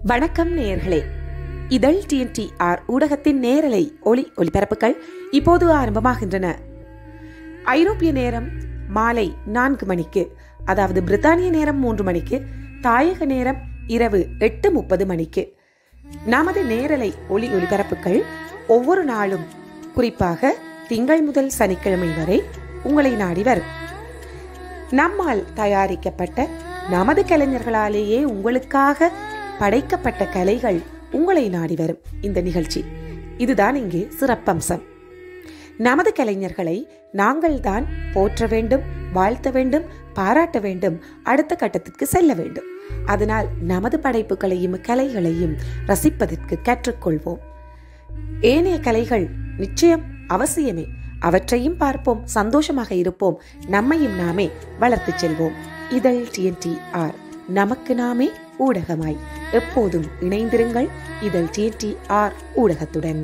வணக்கம் நேயர்களே இதழ் டிஎன்டி ஆர் ஊடகத்தின் நேரலை ஒளி ஒலிபரப்புகள் இப்போது ஆரம்பமாகின்றன ஐரோப்பிய நேரம் மாலை நான்கு மணிக்கு அதாவது பிரித்தானிய நேரம் மூன்று மணிக்கு தாயக நேரம் இரவு எட்டு முப்பது மணிக்கு நமது நேரலை ஒளி ஒலிபரப்புகள் ஒவ்வொரு நாளும் குறிப்பாக திங்கள் முதல் சனிக்கிழமை வரை உங்களை நாடி வரும் நம்மால் தயாரிக்கப்பட்ட நமது கலைஞர்களாலேயே உங்களுக்காக படைக்கப்பட்ட கலைகள் உங்களை நாடி வரும் இந்த நிகழ்ச்சி இதுதான் இங்கே சிறப்பம்சம் நமது கலைஞர்களை நாங்கள் தான் போற்ற வேண்டும் வாழ்த்த வேண்டும் பாராட்ட வேண்டும் அடுத்த கட்டத்திற்கு செல்ல வேண்டும் அதனால் நமது படைப்புகளையும் கலைகளையும் ரசிப்பதற்கு கற்றுக்கொள்வோம் ஏனைய கலைகள் நிச்சயம் அவசியமே அவற்றையும் பார்ப்போம் சந்தோஷமாக இருப்போம் நம்மையும் நாமே வளர்த்துச் செல்வோம் இதழ் டிஎன்டி ஆர் நமக்கு நாமே ஊடகமாய் எப்போதும் இணைந்திருங்கள் இதழ் டிஎன்டி ஆர் ஊடகத்துடன்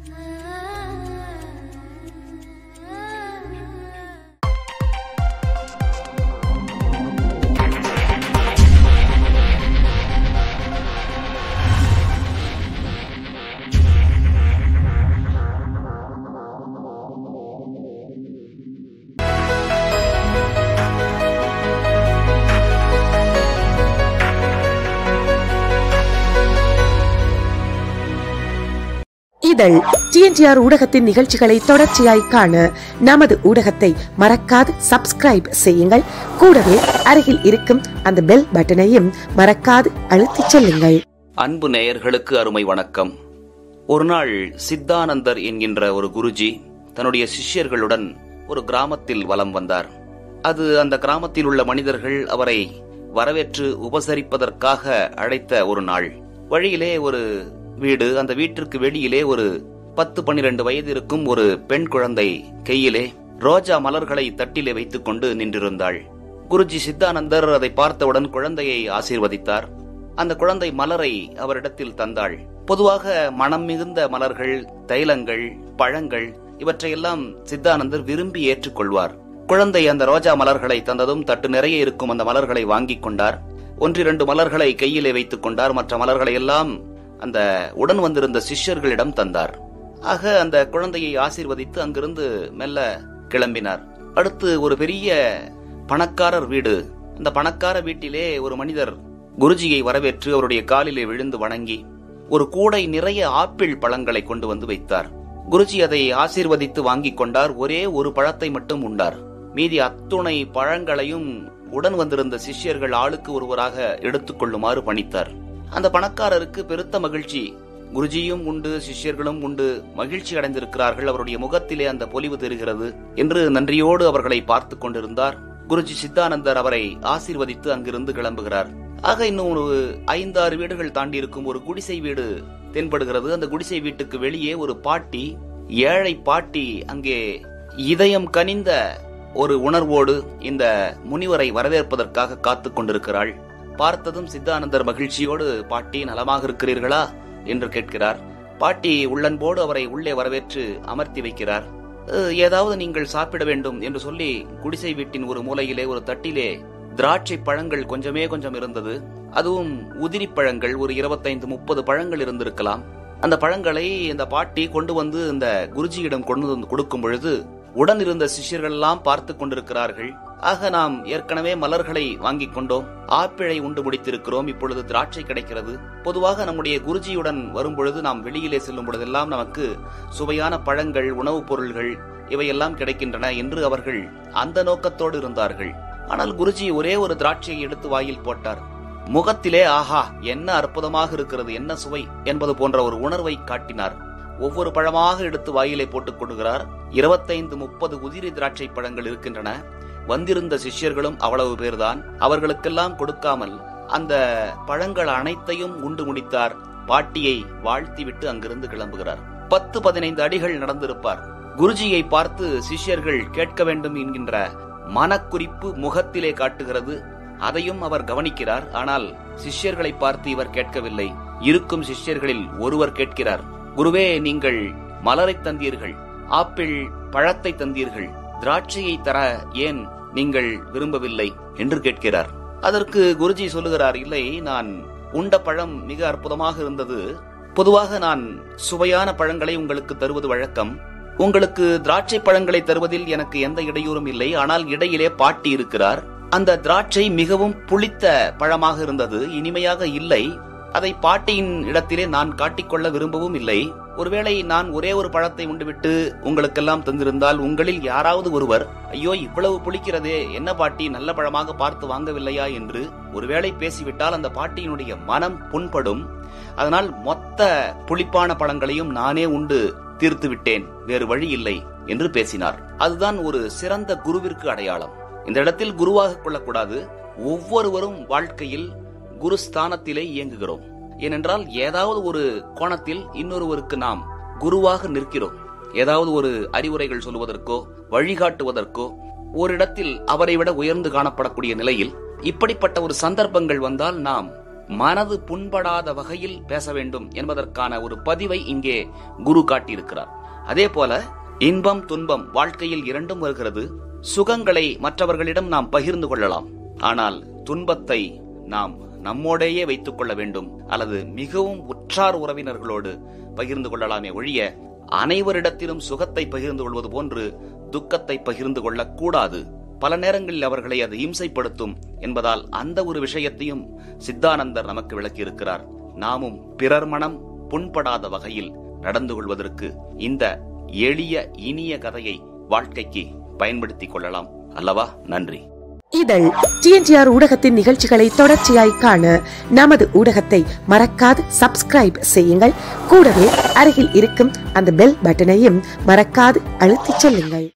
இதழ் டிஎன்டிஆர் ஊடகத்தின் நிகழ்ச்சிகளை தொடர்ச்சியாய் காண நமது ஊடகத்தை மறக்காது சப்ஸ்கிரைப் செய்யுங்கள் கூடவே அருகில் இருக்கும் அந்த பெல் பட்டனையும் மறக்காது அழுத்திச் செல்லுங்கள் அன்பு நேயர்களுக்கு அருமை வணக்கம் ஒரு நாள் சித்தானந்தர் என்கின்ற ஒரு குருஜி தன்னுடைய சிஷ்யர்களுடன் ஒரு கிராமத்தில் வலம் வந்தார் அது அந்த கிராமத்தில் உள்ள மனிதர்கள் அவரை வரவேற்று உபசரிப்பதற்காக அழைத்த ஒரு நாள் வழியிலே ஒரு வீடு அந்த வீட்டிற்கு வெளியிலே ஒரு பத்து பன்னிரண்டு வயது இருக்கும் ஒரு பெண் குழந்தை கையிலே ரோஜா மலர்களை தட்டிலே வைத்துக் கொண்டு நின்றிருந்தாள் குருஜி சித்தானந்தர் அதை பார்த்தவுடன் குழந்தையை ஆசீர்வதித்தார் அந்த குழந்தை மலரை அவரிடத்தில் தந்தாள் பொதுவாக மனம் மிகுந்த மலர்கள் தைலங்கள் பழங்கள் இவற்றையெல்லாம் சித்தானந்தர் விரும்பி ஏற்றுக்கொள்வார் குழந்தை அந்த ரோஜா மலர்களை தந்ததும் தட்டு நிறைய இருக்கும் அந்த மலர்களை வாங்கிக் கொண்டார் ஒன்றிரண்டு மலர்களை கையிலே வைத்துக் கொண்டார் மற்ற மலர்களை எல்லாம் அந்த உடன் வந்திருந்த சிஷ்யர்களிடம் தந்தார் ஆக அந்த குழந்தையை ஆசீர்வதித்து அங்கிருந்து மெல்ல கிளம்பினார் அடுத்து ஒரு பெரிய பணக்காரர் வீடு அந்த பணக்கார வீட்டிலே ஒரு மனிதர் குருஜியை வரவேற்று அவருடைய காலிலே விழுந்து வணங்கி ஒரு கூடை நிறைய ஆப்பிள் பழங்களை கொண்டு வந்து வைத்தார் குருஜி அதை ஆசீர்வதித்து வாங்கிக் கொண்டார் ஒரே ஒரு பழத்தை மட்டும் உண்டார் மீதி அத்துணை பழங்களையும் உடன் வந்திருந்த சிஷ்யர்கள் ஆளுக்கு ஒருவராக எடுத்துக்கொள்ளுமாறு பணித்தார் அந்த பணக்காரருக்கு பெருத்த மகிழ்ச்சி குருஜியும் உண்டு சிஷ்யர்களும் உண்டு மகிழ்ச்சி அடைந்திருக்கிறார்கள் அவருடைய முகத்திலே அந்த பொலிவு தெரிகிறது என்று நன்றியோடு அவர்களை பார்த்து கொண்டிருந்தார் குருஜி சித்தானந்தர் அவரை ஆசீர்வதித்து அங்கிருந்து கிளம்புகிறார் ஆக இன்னும் ஒரு ஐந்தாறு வீடுகள் தாண்டி இருக்கும் ஒரு குடிசை வீடு தென்படுகிறது அந்த குடிசை வீட்டுக்கு வெளியே ஒரு பாட்டி ஏழை பாட்டி அங்கே இதயம் கனிந்த ஒரு உணர்வோடு இந்த முனிவரை வரவேற்பதற்காக காத்துக் கொண்டிருக்கிறாள் பார்த்ததும் சித்தானந்தர் மகிழ்ச்சியோடு பாட்டி நலமாக இருக்கிறீர்களா என்று கேட்கிறார் பாட்டி உள்ளன்போடு அவரை உள்ளே வரவேற்று அமர்த்தி வைக்கிறார் "அஹ், ஏதாவது நீங்கள் சாப்பிட வேண்டும் என்று சொல்லி குடிசை வீட்டின் ஒரு மூலையிலே ஒரு தட்டிலே திராட்சை பழங்கள் கொஞ்சமே கொஞ்சம் இருந்தது அதுவும் உதிரி பழங்கள் ஒரு இருபத்தைந்து முப்பது பழங்கள் இருந்திருக்கலாம் அந்த பழங்களை இந்த பாட்டி கொண்டு வந்து இந்த குருஜியிடம் கொண்டு வந்து கொடுக்கும் பொழுது உடன் இருந்த சிஷ்யர்கள் எல்லாம் பார்த்து கொண்டிருக்கிறார்கள் ஆக நாம் ஏற்கனவே மலர்களை வாங்கிக் கொண்டோம் ஆப்பிளை உண்டு முடித்திருக்கிறோம் இப்பொழுது திராட்சை கிடைக்கிறது பொதுவாக நம்முடைய குருஜியுடன் வரும் பொழுது நாம் வெளியிலே செல்லும் பொழுதெல்லாம் நமக்கு சுவையான பழங்கள் உணவுப் பொருள்கள் இவையெல்லாம் கிடைக்கின்றன என்று அவர்கள் அந்த நோக்கத்தோடு இருந்தார்கள் ஆனால் குருஜி ஒரே ஒரு திராட்சையை எடுத்து வாயில் போட்டார் முகத்திலே ஆஹா என்ன அற்புதமாக இருக்கிறது என்ன சுவை என்பது போன்ற ஒரு உணர்வை காட்டினார் ஒவ்வொரு பழமாக எடுத்து வாயிலை போட்டுக் கொள்கிறார் இருபத்தைந்து முப்பது உதிரி திராட்சை பழங்கள் இருக்கின்றன வந்திருந்த சிஷ்யர்களும் அவ்வளவு பேர்தான் அவர்களுக்கெல்லாம் கொடுக்காமல் அந்த பழங்கள் அனைத்தையும் உண்டு முடித்தார் பாட்டியை வாழ்த்திவிட்டு அங்கிருந்து கிளம்புகிறார் பத்து பதினைந்து அடிகள் நடந்திருப்பார் குருஜியை பார்த்து சிஷ்யர்கள் கேட்க வேண்டும் என்கின்ற மனக்குறிப்பு முகத்திலே காட்டுகிறது அதையும் அவர் கவனிக்கிறார் ஆனால் சிஷ்யர்களை பார்த்து இவர் கேட்கவில்லை இருக்கும் சிஷ்யர்களில் ஒருவர் கேட்கிறார் குருவே நீங்கள் மலரை தந்தீர்கள் ஆப்பிள் பழத்தை தந்தீர்கள் திராட்சையை தர ஏன் நீங்கள் விரும்பவில்லை என்று கேட்கிறார் அதற்கு குருஜி சொல்லுகிறார் இல்லை நான் உண்ட பழம் மிக அற்புதமாக இருந்தது பொதுவாக நான் சுவையான பழங்களை உங்களுக்கு தருவது வழக்கம் உங்களுக்கு திராட்சை பழங்களை தருவதில் எனக்கு எந்த இடையூறும் இல்லை ஆனால் இடையிலே பாட்டி இருக்கிறார் அந்த திராட்சை மிகவும் புளித்த பழமாக இருந்தது இனிமையாக இல்லை அதை பாட்டியின் இடத்திலே நான் காட்டிக்கொள்ள விரும்பவும் இல்லை ஒருவேளை நான் ஒரே ஒரு பழத்தை உண்டுவிட்டு உங்களுக்கெல்லாம் தந்திருந்தால் உங்களில் யாராவது ஒருவர் ஐயோ இவ்வளவு புளிக்கிறதே என்ன பாட்டி நல்ல பழமாக பார்த்து வாங்கவில்லையா என்று ஒருவேளை பேசிவிட்டால் அந்த பாட்டியினுடைய மனம் புண்படும் அதனால் மொத்த புளிப்பான பழங்களையும் நானே உண்டு தீர்த்து விட்டேன் வேறு வழி இல்லை என்று பேசினார் அதுதான் ஒரு சிறந்த குருவிற்கு அடையாளம் இந்த இடத்தில் குருவாக கொள்ளக்கூடாது ஒவ்வொருவரும் வாழ்க்கையில் குருஸ்தானத்திலே இயங்குகிறோம் ஏனென்றால் ஏதாவது ஒரு கோணத்தில் இன்னொருவருக்கு நாம் குருவாக நிற்கிறோம் ஏதாவது ஒரு அறிவுரைகள் சொல்வதற்கோ வழிகாட்டுவதற்கோ ஓரிடத்தில் அவரை விட உயர்ந்து காணப்படக்கூடிய நிலையில் இப்படிப்பட்ட ஒரு சந்தர்ப்பங்கள் வந்தால் நாம் மனது புண்படாத வகையில் பேச வேண்டும் என்பதற்கான ஒரு பதிவை இங்கே குரு காட்டியிருக்கிறார் அதே போல இன்பம் துன்பம் வாழ்க்கையில் இரண்டும் வருகிறது சுகங்களை மற்றவர்களிடம் நாம் பகிர்ந்து கொள்ளலாம் ஆனால் துன்பத்தை நாம் நம்மோடேயே வைத்துக் கொள்ள வேண்டும் அல்லது மிகவும் உற்றார் உறவினர்களோடு பகிர்ந்து கொள்ளலாமே ஒழிய அனைவரிடத்திலும் சுகத்தை பகிர்ந்து கொள்வது போன்று துக்கத்தை பகிர்ந்து கொள்ளக்கூடாது பல நேரங்களில் அவர்களை அது இம்சைப்படுத்தும் என்பதால் அந்த ஒரு விஷயத்தையும் சித்தானந்தர் நமக்கு விளக்கியிருக்கிறார் நாமும் பிறர் மனம் புண்படாத வகையில் நடந்து கொள்வதற்கு இந்த எளிய இனிய கதையை வாழ்க்கைக்கு பயன்படுத்திக் கொள்ளலாம் அல்லவா நன்றி இதழ் டிஎன்டிஆர் ஊடகத்தின் நிகழ்ச்சிகளை தொடர்ச்சியாய் காண நமது ஊடகத்தை மறக்காது சப்ஸ்கிரைப் செய்யுங்கள் கூடவே அருகில் இருக்கும் அந்த பெல் பட்டனையும் மறக்காது அழுத்திச் செல்லுங்கள்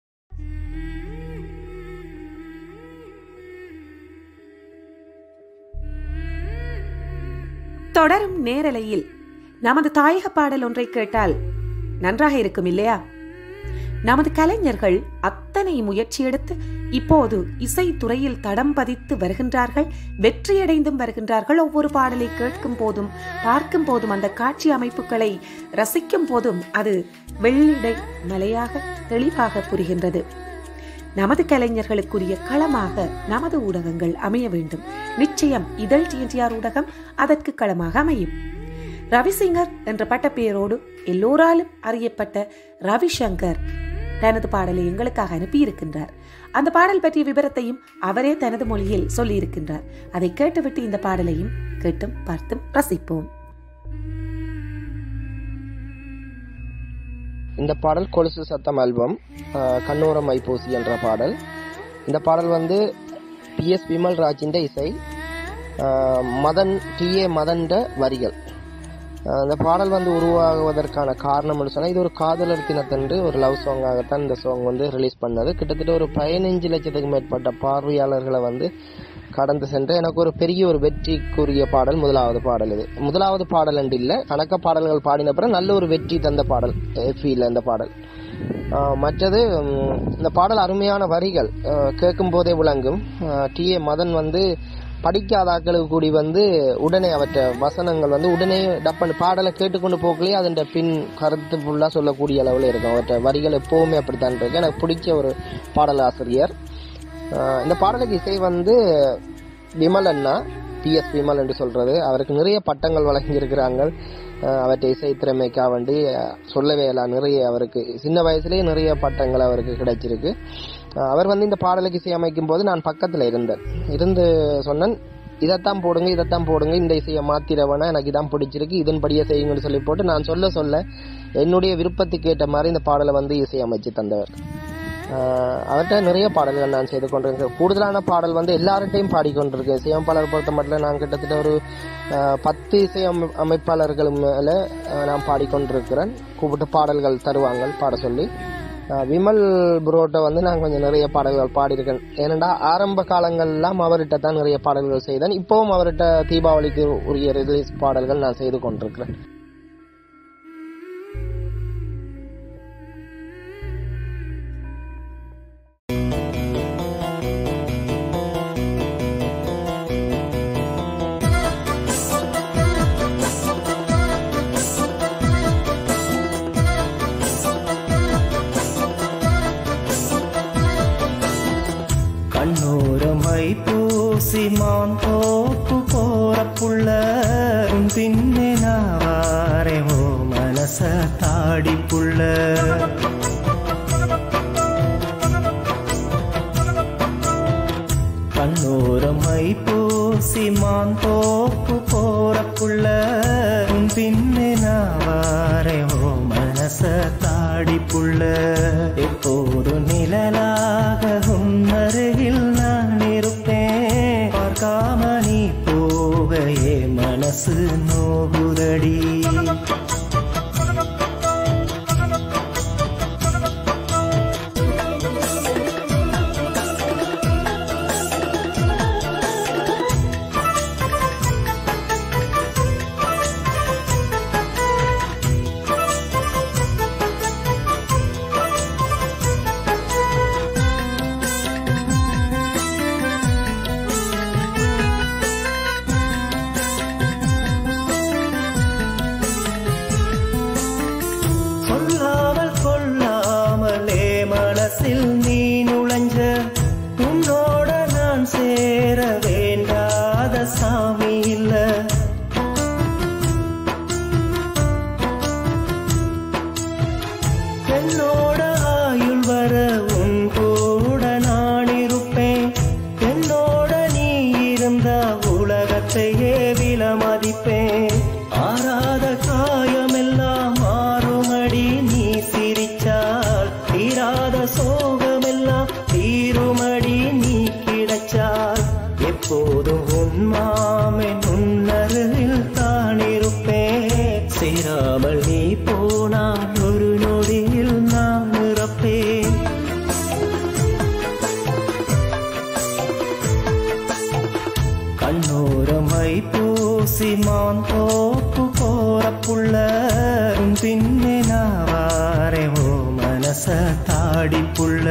தொடரும் நேரலையில் நமது தாயக பாடல் ஒன்றை கேட்டால் நன்றாக இருக்கும் இல்லையா நமது கலைஞர்கள் அத்தனை முயற்சி எடுத்து இப்போது இசைத்துறையில் தடம் பதித்து வருகின்றார்கள் வெற்றியடைந்தும் வருகின்றார்கள் ஒவ்வொரு பாடலை கேட்கும் போதும் பார்க்கும் போதும் அந்த காட்சி அமைப்புகளை ரசிக்கும் போதும் அது வெள்ளிடை மலையாக தெளிவாக புரிகின்றது நமது கலைஞர்களுக்குரிய களமாக நமது ஊடகங்கள் அமைய வேண்டும் நிச்சயம் இதழ் டிஎன்டிஆர் ஊடகம் அதற்கு களமாக அமையும் ரவிசிங்கர் என்ற பட்டப்பெயரோடு எல்லோராலும் அறியப்பட்ட ரவிசங்கர் தனது பாடலை எங்களுக்காக அனுப்பியிருக்கின்றார் அந்த பாடல் பற்றிய விவரத்தையும் அவரே தனது மொழியில் சொல்லியிருக்கின்றார் அதை கேட்டுவிட்டு இந்த பாடலையும் கேட்டும் பார்த்தும் ரசிப்போம் இந்த பாடல் கொலுசு சத்தம் ஆல்பம் ஆஹ், கண்ணோரம் ஐப்போசி என்ற பாடல் இந்த பாடல் வந்து பி எஸ் விமல் ராஜின் இசை ஆஹ், மதன் டி ஏ மதன்ட வரிகள் ஆஹ், இந்த பாடல் வந்து உருவாகுவதற்கான காரணம் சொன்னால் இது ஒரு காதலர் தினத்தன்று ஒரு லவ் சாங்காகத்தான் இந்த சாங் வந்து ரிலீஸ் பண்ணது கிட்டத்தட்ட ஒரு பதினஞ்சு லட்சத்துக்கு மேற்பட்ட பார்வையாளர்களை வந்து கடந்து சென்று எனக்கு ஒரு பெரிய ஒரு வெற்றிக்குரிய பாடல் முதலாவது பாடல் இது முதலாவது பாடல் என்று இல்லை கணக்க பாடல்கள் பாடின பிறகு நல்ல ஒரு வெற்றி தந்த பாடல் எஃபியில் இந்த பாடல் ஆஹ் மற்றது உம், இந்த பாடல் அருமையான வரிகள் கேட்கும் போதே விளங்கும் டி ஏ மதன் வந்து படிக்காத ஆட்களுக்கு கூடி வந்து உடனே அவற்றை வசனங்கள் வந்து உடனே டப்பன் பாடலை கேட்டுக்கொண்டு போகலையே அதன் பின் கருத்து ஃபுல்லாக சொல்லக்கூடிய அளவில் இருக்கும் அவற்றை வரிகள் எப்போவுமே அப்படித்தான் இருக்கு எனக்கு பிடிச்ச ஒரு பாடல் ஆசிரியர் ஆஹ் இந்த பாடலுக்கு இசை வந்து விமல் அண்ணா பி எஸ் விமல் என்று சொல்றது அவருக்கு நிறைய பட்டங்கள் வழங்கியிருக்கிறாங்க ஆஹ் அவற்றை இசை திறமைக்காக வேண்டி ஆஹ் சொல்லவே இல்லை நிறைய அவருக்கு சின்ன வயசுலேயே நிறைய பட்டங்கள் அவருக்கு கிடைச்சிருக்கு ஆஹ் அவர் வந்து இந்த பாடலுக்கு இசை அமைக்கும் போது நான் பக்கத்தில் இருந்தேன் இருந்து சொன்னேன் இதைத்தான் போடுங்க இதைத்தான் போடுங்க இந்த இசையை மாத்திரவனா எனக்கு இதான் பிடிச்சிருக்கு இதன்படியே செய்யுங்கன்னு சொல்லி போட்டு நான் சொல்ல சொல்ல என்னுடைய விருப்பத்துக்கு ஏற்ற மாதிரி இந்த பாடலை வந்து இசை அமைச்சு தந்தவர் ஆஹ் அவர்கிட்ட நிறைய பாடல்கள் நான் செய்து கொண்டிருக்கேன் கூடுதலான பாடல் வந்து எல்லார்ட்டையும் பாடிக்கொண்டிருக்கேன் இசையமைப்பாளர் பொறுத்த மட்டும் நான் கிட்டத்தட்ட ஒரு ஆஹ் பத்து இசை அமை- அமைப்பாளர்கள் மேல ஆஹ் நான் பாடிக்கொண்டிருக்கிறேன் கூப்பிட்டு பாடல்கள் தருவாங்க பாட சொல்லி ஆஹ் விமல் புரோட்ட வந்து நான் கொஞ்சம் நிறைய பாடல்கள் பாடியிருக்கேன் ஏனெண்டா ஆரம்ப காலங்கள்லாம் அவர்கிட்ட தான் நிறைய பாடல்கள் செய்தேன் இப்போவும் அவர்கிட்ட தீபாவளிக்கு உரிய ரிலீஸ் பாடல்கள் நான் செய்து கொண்டிருக்கிறேன் கண்ணோரமை பூசி மான் தோப்பு போற புள்ள உன் பின்னே நாவாரே ஓ மனச தாடி புள்ள கண்ணோரமை பூசி மான் தோப்பு போற புள்ள உன் பின்னே நாவாரே ஓ மனச தாடி புள்ள எப்போது நிழலாக உன் அருகில் நான் இருப்பேன் பார்க்காம நீ போகையே மனசு நோகுதடி சொல்லாமல் கொள்ளாமலே மனசில் நீ நுழைஞ்ச உன்னோட நான் சேர வேண்டாத சாமி இல்ல என்னோட ஆயுள் வர உன் கூட நான் இருப்பேன் என்னோட நீ இருந்தா உலகத்தையே விலமதிப்பேன் ஆறாத காயமெல்லாம் மாறுமடி நீ சிரிச்சால் தீராத சோகமெல்லாம் தீருமடி நீ கிடைச்சால் எப்போதும் உன் மாமன் உன்னருகில் தான் இருப்பேன் சேராமல் நீ போனால் ஒரு நொடியில் நான் இறப்பேன் கண்ணோரமை பூசி மான் தோப்பு போற புள்ள உன் பின்னே நாவாரே ஓ மனச தாடி புள்ள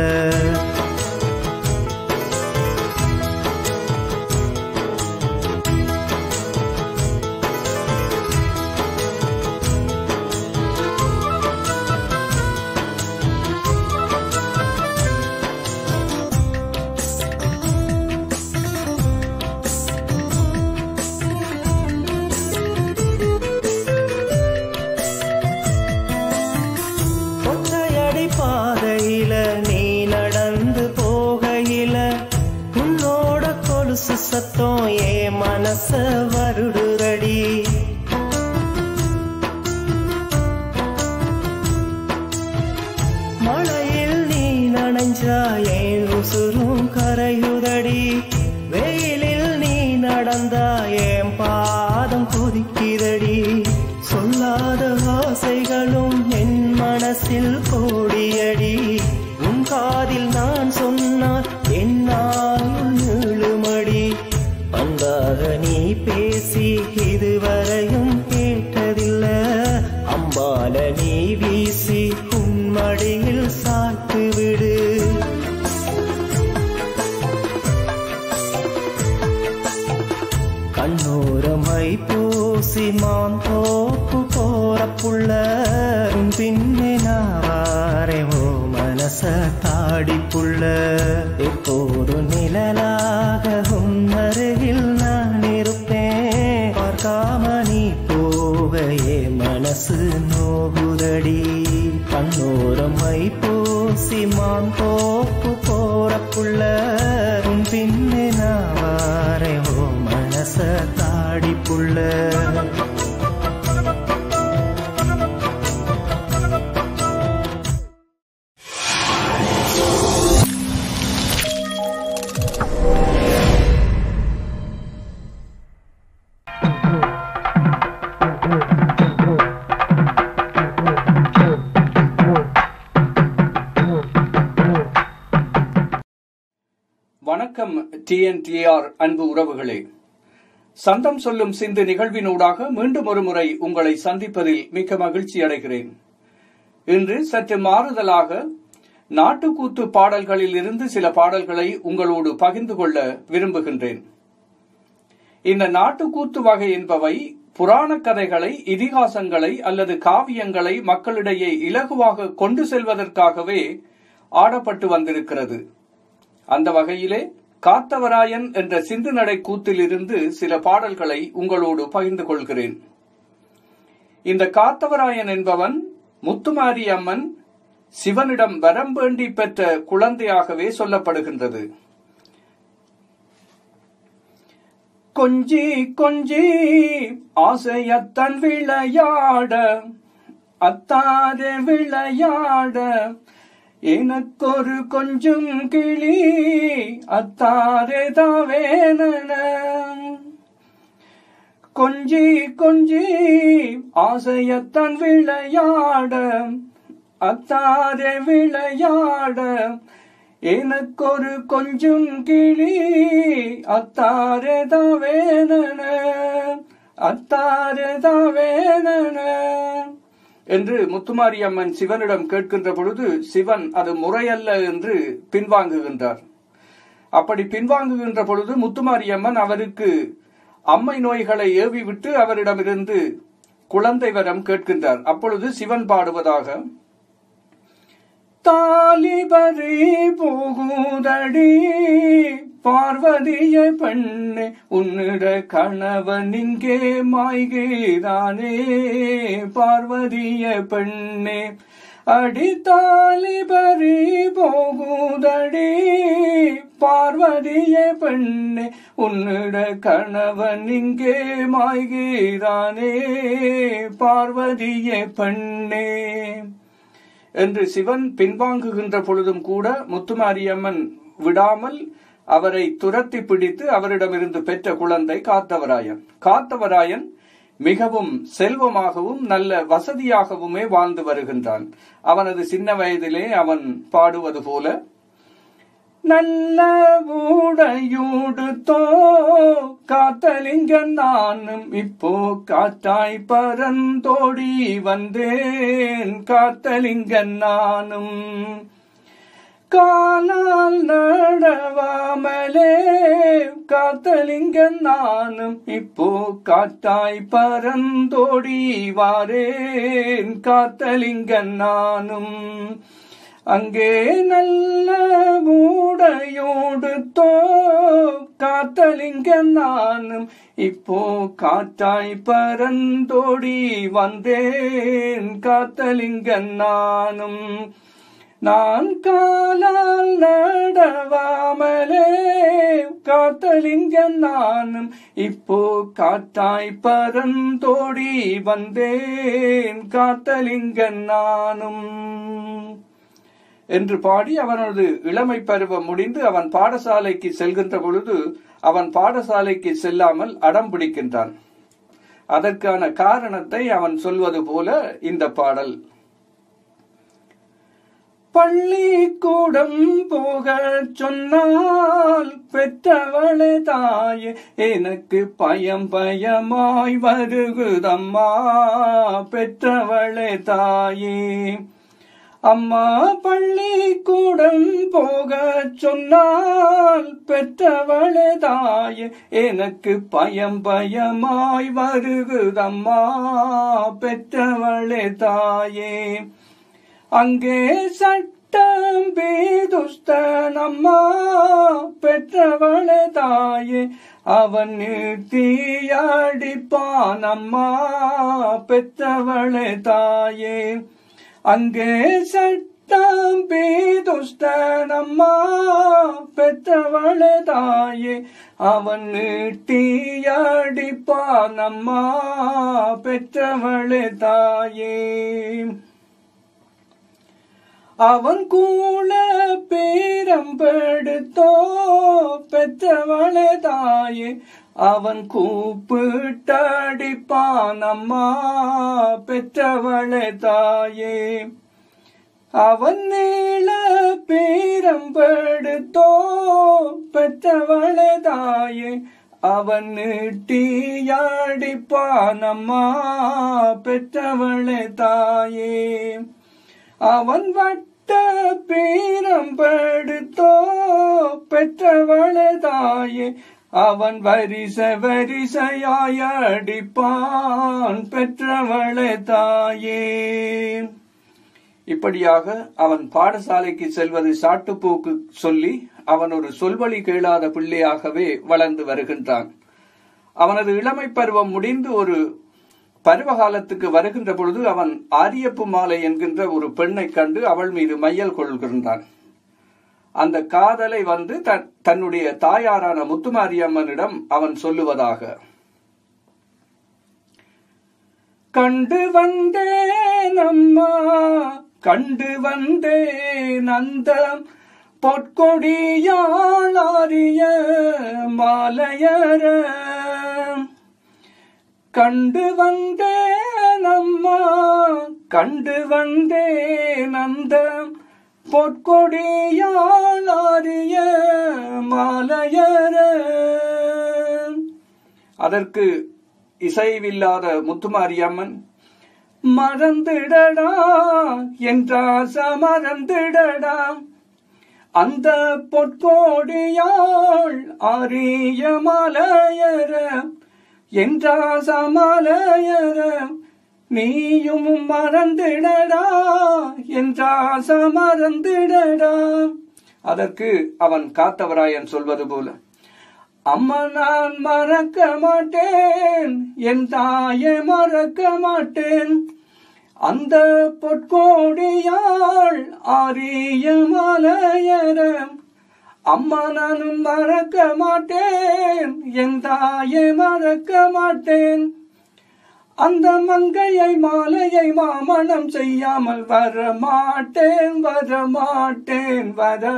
ஒற்றையடி பாதையில நீ நடந்து போகையில உன்னோட கொலுசு சத்தம் ஏ மனச வருடுரடி மழையில் நீ நனைஞ்சா ஏன் உசுரும் கரையுதடி வெயிலில் நீ நடந்தா ஏன் பாதம் கொதிக்கிறடி சொல்லாத ஆசைகளும் என் மனசில் கோடியடி உன் காதில் நான் சொன்னால் என்னால் நீளுமடி அன்பாக நீ பேசி இதுவரையும் கேட்டதில்ல அம்பால நீ வீசி உன் மடியில் சாய்த்து விடு கண்ணோரமை பூசி மான் தோப்பு போற புள்ள உன் பின்னே நாவாரே ஓ மனச தாடி புள்ள எப்போது நிழலாக உன் அருகில் நான் இருப்பேன் பார்க்காம நீ போகையே மனசு நோகுதடி கண்ணோரமை பூசி மான் தோப்பு போற புள்ள உன் பின்னே நாவாரே ஓ மனச தாடி புள்ள வணக்கம் டிஎன்டிஆர் அன்பு உறவுகளே சந்தம் சொல்லும் சிந்து நிகழ்வினூடாக மீண்டும் ஒரு முறை உங்களை சந்திப்பதில் மிக்க மகிழ்ச்சி அடைகிறேன் இன்று சற்று மாறுதலாக நாட்டுக்கூத்து பாடல்களில் இருந்து சில பாடல்களை உங்களோடு பகிர்ந்து கொள்ள விரும்புகின்றேன் இந்த நாட்டுக்கூத்து வகை என்பவை புராண கதைகளை இதிகாசங்களை அல்லது காவியங்களை மக்களிடையே இலகுவாக கொண்டு செல்வதற்காகவே ஆடப்பட்டு வந்திருக்கிறது அந்த வகையிலே காத்தவராயன் என்ற சிந்து நடை கூத்திலிருந்து சில பாடல்களை உங்களோடு பகிர்ந்து கொள்கிறேன் இந்த காத்தவராயன் என்பவன் முத்துமாரி அம்மன் சிவனிடம் வரம் வேண்டி பெற்ற குழந்தையாகவே சொல்லப்படுகின்றது கொஞ்சி கொஞ்சி ஆசையத்தன் விளையாட அத்தாதே விளையாட எனக்கொரு கொஞ்சம் கிளி அத்தாரே தாவேன கொஞ்சி கொஞ்சி ஆசையத்தன் விளையாட அத்தாரே விளையாட எனக்கொரு கொஞ்சம் கிளி அத்தாரே தாவேன அத்தாரே தாவேன என்று முத்துமாரியம்மன் சிவனிடம் கேட்கின்ற பொழுது சிவன் அது முறையல்ல என்று பின்வாங்குகின்றார் அப்படி பின்வாங்குகின்ற பொழுது முத்துமாரியம்மன் அவருக்கு அம்மை நோய்களை ஏவி விட்டு அவரிடமிருந்து குழந்தை வரம் கேட்கின்றார் அப்பொழுது சிவன் பாடுவதாக தாலிபரி போகுதடி பார்வதிய பெண்ணே உன்னிட கணவன் இங்கே மாய்கிறானே பார்வதிய பெண்ணே அடி தாலிபரி போகுதடி பார்வதிய பெண்ணே உன்னிட கணவன் இங்கே மாய்கிறானே பார்வதிய பெண்ணே என்று சிவன் பின்வாங்குகின்ற பொழுதும் கூட முத்துமாரியம்மன் விடாமல் அவரை துரத்தி பிடித்து அவரிடமிருந்து பெற்ற குழந்தை காத்தவராயன் காத்தவராயன் மிகவும் செல்வமாகவும் நல்ல வசதியாகவுமே வாழ்ந்து வருகின்றான் அவனது சின்ன வயதிலே அவன் பாடுவது போல நல்ல ஊடையூடுத்தோ காத்தலிங்கன் நானும் இப்போ காத்தாய் பரந்தோடி வந்தேன் காத்தலிங்கன் நானும் காலால் நடவாமலே காத்தலிங்கன் நானும் இப்போ காத்தாய் பரந்தோடி வாரேன் காத்தலிங்கன் நானும் அங்கே நல்ல மூடையோடு தோ காத்தலிங்க நானும் இப்போ காற்றாய் பரந்தோடி வந்தேன் காத்தலிங்க நானும் நான் காலால் நடவாமலே காத்தலிங்க நானும் இப்போ காத்தாய் பரந்தோடி வந்தேன் காத்தலிங்க நானும் என்று பாடி அவனது இளமை பருவம் முடிந்து அவன் பாடசாலைக்கு செல்கின்ற பொழுது அவன் பாடசாலைக்கு செல்லாமல் அடம் பிடிக்கின்றான் அதற்கான காரணத்தை அவன் சொல்வது போல இந்த பாடல் பள்ளிக்கூடம் போக சொன்னால் பெற்றவளே தாயே எனக்கு பயம் பயமாய் வருகுதம்மா பெற்றவளே தாயே அம்மா பள்ளிக்கூடம் போக சொன்னால் பெற்றவளே தாயே எனக்கு பயம் பயமாய் வருகுதம்மா பெற்றவளே தாயே அங்கே சட்டம் பீதுஸ்தன் அம்மா பெற்றவளே தாயே அவன் தீயடிப்பான் அம்மா பெற்றவளே தாயே அங்கே சட்டம் பீதுஸ்தன் அம்மா பெற்றவளே தாயே அவன் தீயடிப்பான் அம்மா பெற்றவளே தாயே அவன் கூட பேரம்பெடுத்தோ பெற்றவளே தாயே அவன் கூப்பிட்டடிப்பான் அம்மா பெற்றவளே தாயே அவன் நீள பேரம்பெடுத்தோ பெற்றவளே தாயே அவன் நீட்டியாடிப்பான் அம்மா பெற்றவளே தாயே அவன் வட்ட பீரம்பெடுத்தோ பெற்றவளே தாயே அவன் வரிச வரிசையாய் அடிப்பான் பெற்றவளே தாயே இப்படியாக அவன் பாடசாலைக்கு செல்வது சாட்டுப்போக்கு சொல்லி அவன் ஒரு சொல்வழி கேளாத பிள்ளையாகவே வளர்ந்து வருகின்றான் அவனது இளமை பருவம் முடிந்து ஒரு பருவகாலத்துக்கு வருகின்ற பொழுது அவன் ஆரியப்பு மாலை என்கின்ற ஒரு பெண்ணை கண்டு அவள் மீது மையல் கொள்கின்றான் அந்த காதலை வந்து தன் தன்னுடைய தாயாரான முத்துமாரியம்மனிடம் அவன் சொல்லுவதாக கண்டு வந்தேன் அம்மா கண்டு வந்தேன் அந்த பொற்கொடியாளாரிய மாலையர கண்டு வந்தேன் அம்மா கண்டு வந்தேன் அந்த பொற்கொடியாளாரிய மாலையர அதற்கு இசைவில்லாத முத்துமாரியம்மன் மறந்திடடா என்றாச மறந்திடடா அந்த பொற்கோடியாள் அரிய மலையர என்றாச மலையர நீயும் மறந்திடடா என்றாச மறந்திடடா அதற்கு அவன் காத்தவராயன் சொல்வது போல அம்மா நான் மறக்க மாட்டேன் என் தாயை மறக்க மாட்டேன் அந்த பொற்கோடியாள் ஆரிய மலையர அம்மா நானும் மறக்க மாட்டேன் என் தாயை மறக்க மாட்டேன் அந்த மங்கையை மாலையை மாமணம் செய்யாமல் வரமாட்டேன் வரமாட்டேன்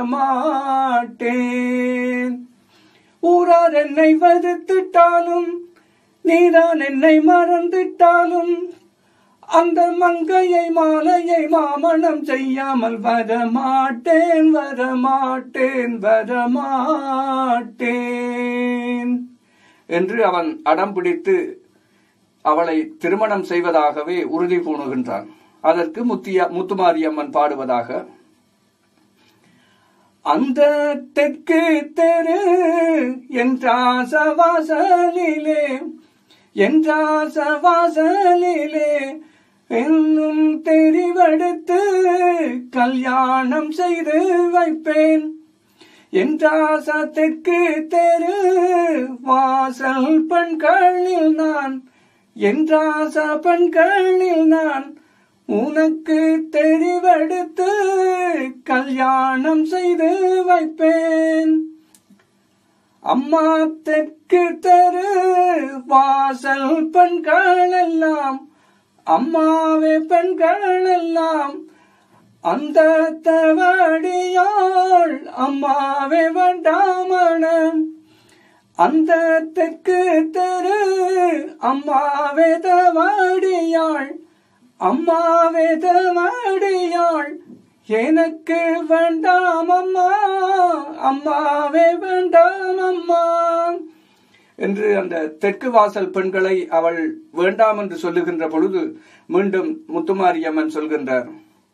வரமாட்டேன் ஊரார் என்னை வறுத்துட்டாலும் நீதான் என்னை மறந்துட்டாலும் அந்த மங்கையை மாலையை மாமணம் செய்யாமல் வரமாட்டேன் வரமாட்டேன் வரமாட்டேன் என்று அவன் அடம் பிடித்து அவளை திருமணம் செய்வதாகவே உறுதி பூணுகின்றான் அதற்கு முத்தியா முத்துமாரியம்மன் பாடுவதாக அந்த தெற்கு தெரு என்றாசவாசலிலே என்றாசவாசலிலே என்னும் தெரிவெடுத்து கல்யாணம் செய்து வைப்பேன் என்றாச தெற்கு தெரு வாசல் பெண்களில் நான் என்றாச பெண்களில் நான் உனக்கு தெரிவெடுத்து கல்யாணம் செய்து வைப்பேன் அம்மா தெற்கு தெரு வாசல் பெண்கள் எல்லாம் அம்மாவே பெண்கள் எல்லாம் அந்த தவடியாள் அம்மாவே வேண்டாமணம் அந்த தெற்கு தெரு அம்மாவே தவடியாள் அம்மாவே தவடியாள் எனக்கு வேண்டாம் அம்மா அம்மாவே வேண்டாம் அம்மா என்று அந்த தெற்கு வாசல் பெண்களை அவள் வேண்டாம் என்று சொல்லுகின்ற பொழுது மீண்டும் முத்துமாரியம்மன் சொல்கின்றார்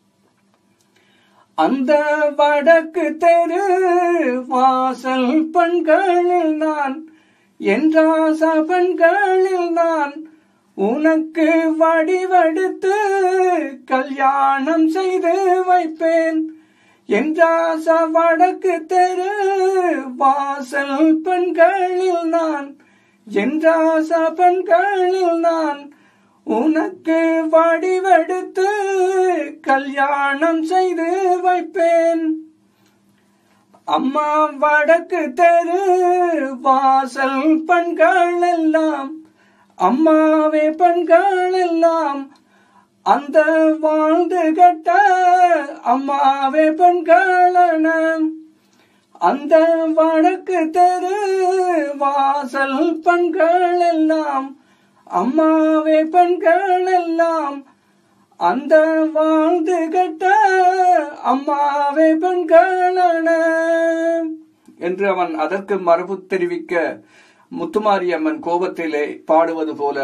அந்த வடக்கு தெரு வாசல் பெண்களில் நான் என்றாச பெண்களில் நான் உனக்கு வடிவெடுத்து கல்யாணம் செய்து வைப்பேன் என்றாச வடக்கு தெரு வாசல் பெண்களில் நான் என்றாச பெண்களில் நான் உனக்கு வடிவெடுத்து கல்யாணம் செய்து வைப்பேன் அம்மா வடக்கு தெரு வாசல் பெண்கள் எல்லாம் அம்மாவே பெண்கள் எல்லாம் அந்த வாழ்ந்து கட்ட அம்மாவே பெண்களன அந்த வடக்கு தெரு வாசல் பெண்கள் எல்லாம் அம்மாவே பெண்கள் எல்லாம் அந்த வாழ்ந்து கட்ட அம்மாவே பெண்களன என்று அவன் அதற்கு மரபு தெரிவிக்க முத்துமாரியம்மன் கோபத்திலே பாடுவது போல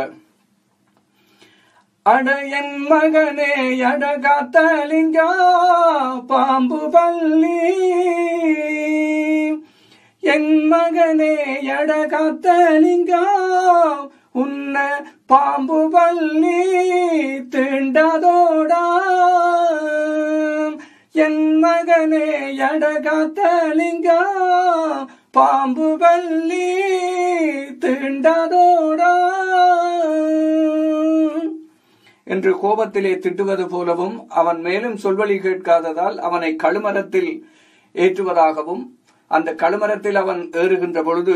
அட என் மகனே அடகாத்தலிங்கா பாம்பு பள்ளி என் மகனே அடகாத்தலிங்கா உன்ன பாம்பு பள்ளி தீண்டாதோடா என் மகனே எடகாத்தலிங்கா பாம்பு வள்ளி தீண்டாதோடா என்று கோபத்திலே திட்டுவது போலவும் அவன் மேலும் சொல்வழி கேட்காததால் அவனை கழுமரத்தில் ஏற்றுவதாகவும் அந்த கழுமரத்தில் அவன் ஏறுகின்ற பொழுது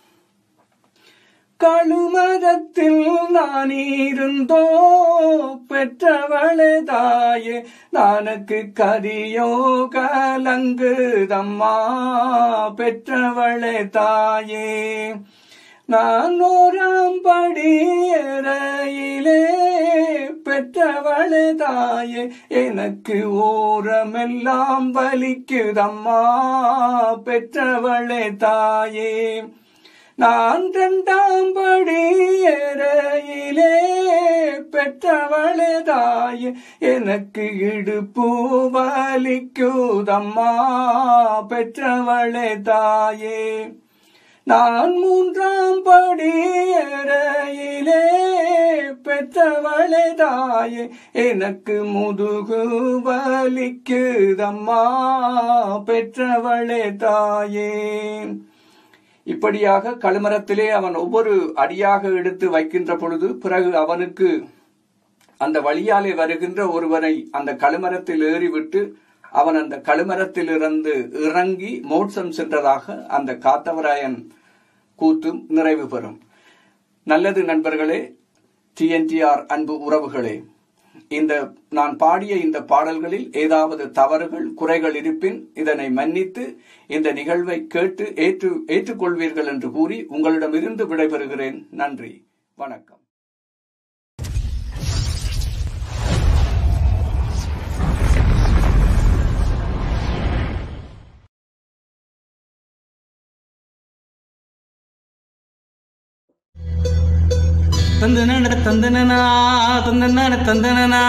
கழுமரத்தில் நான் இருந்தோ பெற்றவளே தாயே நானுக்கு கரியோ கலங்குதம்மா பெற்றவளே தாயே நான் ஓராம் படியறையிலே பெற்றவளே தாயே எனக்கு ஓரமெல்லாம் வலிக்குதம்மா பெற்றவளே தாயே நான் இரண்டாம் படியறையிலே பெற்றவளே தாயே எனக்கு இடுப்பு வலிக்குதம்மா பெற்றவளே தாயே நான் மூன்றாம் படியறையிலே பெற்றவளே தாயே எனக்கு முதுகு வலிக்குதம்மா பெற்றவளே தாயே இப்படியாக கழுமரத்திலே அவன் ஒவ்வொரு அடியாக எடுத்து வைக்கின்ற பொழுது பிறகு அவனுக்கு அந்த வழியாலே வருகின்ற ஒருவனை அந்த கழுமரத்தில் ஏறிவிட்டு அவன் அந்த கழுமரத்திலிருந்து இறங்கி மோட்சம் சென்றதாக அந்த காத்தவராயன் கூத்தும் நிறைவு பெறும் நல்லது நண்பர்களே டிஎன்டிஆர் அன்பு உறவுகளே இந்த நான் பாடிய இந்த பாடல்களில் ஏதாவது தவறுகள் குறைகள் இருப்பின் இதனை மன்னித்து இந்த நிகழ்வை கேட்டு ஏற்று ஏற்றுக்கொள்வீர்கள் என்று கூறி உங்களிடமிருந்து விடைபெறுகிறேன் நன்றி வணக்கம் தந்தன தந்தனா தந்தன தந்தனா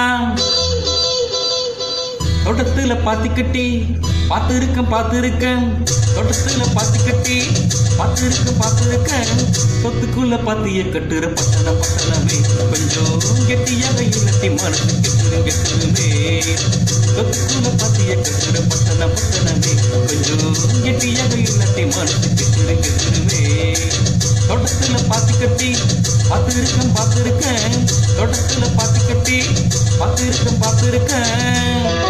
தோட்டத்துல பாத்தி கட்டி பார்த்து இருக்கேன் பார்த்து இருக்கேன் தோட்டத்துல பாத்தி கட்டி பார்த்து இருக்கேன் பார்த்து இருக்கேன் சொத்துக்குள்ள பாத்திய கட்டுற பட்டணம் பட்டணமே கொஞ்சம் கெட்டியாக இனத்தி மனசு கெட்டுரு கெட்டுருமே சொத்துக்குள்ள பாத்திய கட்டுற பட்டணம் பட்டணமே கொஞ்சம் கெட்டியாக இனத்தி மனசு கெட்டுரு கெட்டுருமே தோட்டத்துல பாத்தி கட்டி பார்த்து இருக்கேன் பார்த்து இருக்கேன் தோட்டத்துல பாத்தி கட்டி பார்த்து இருக்கேன் பார்த்து இருக்கேன்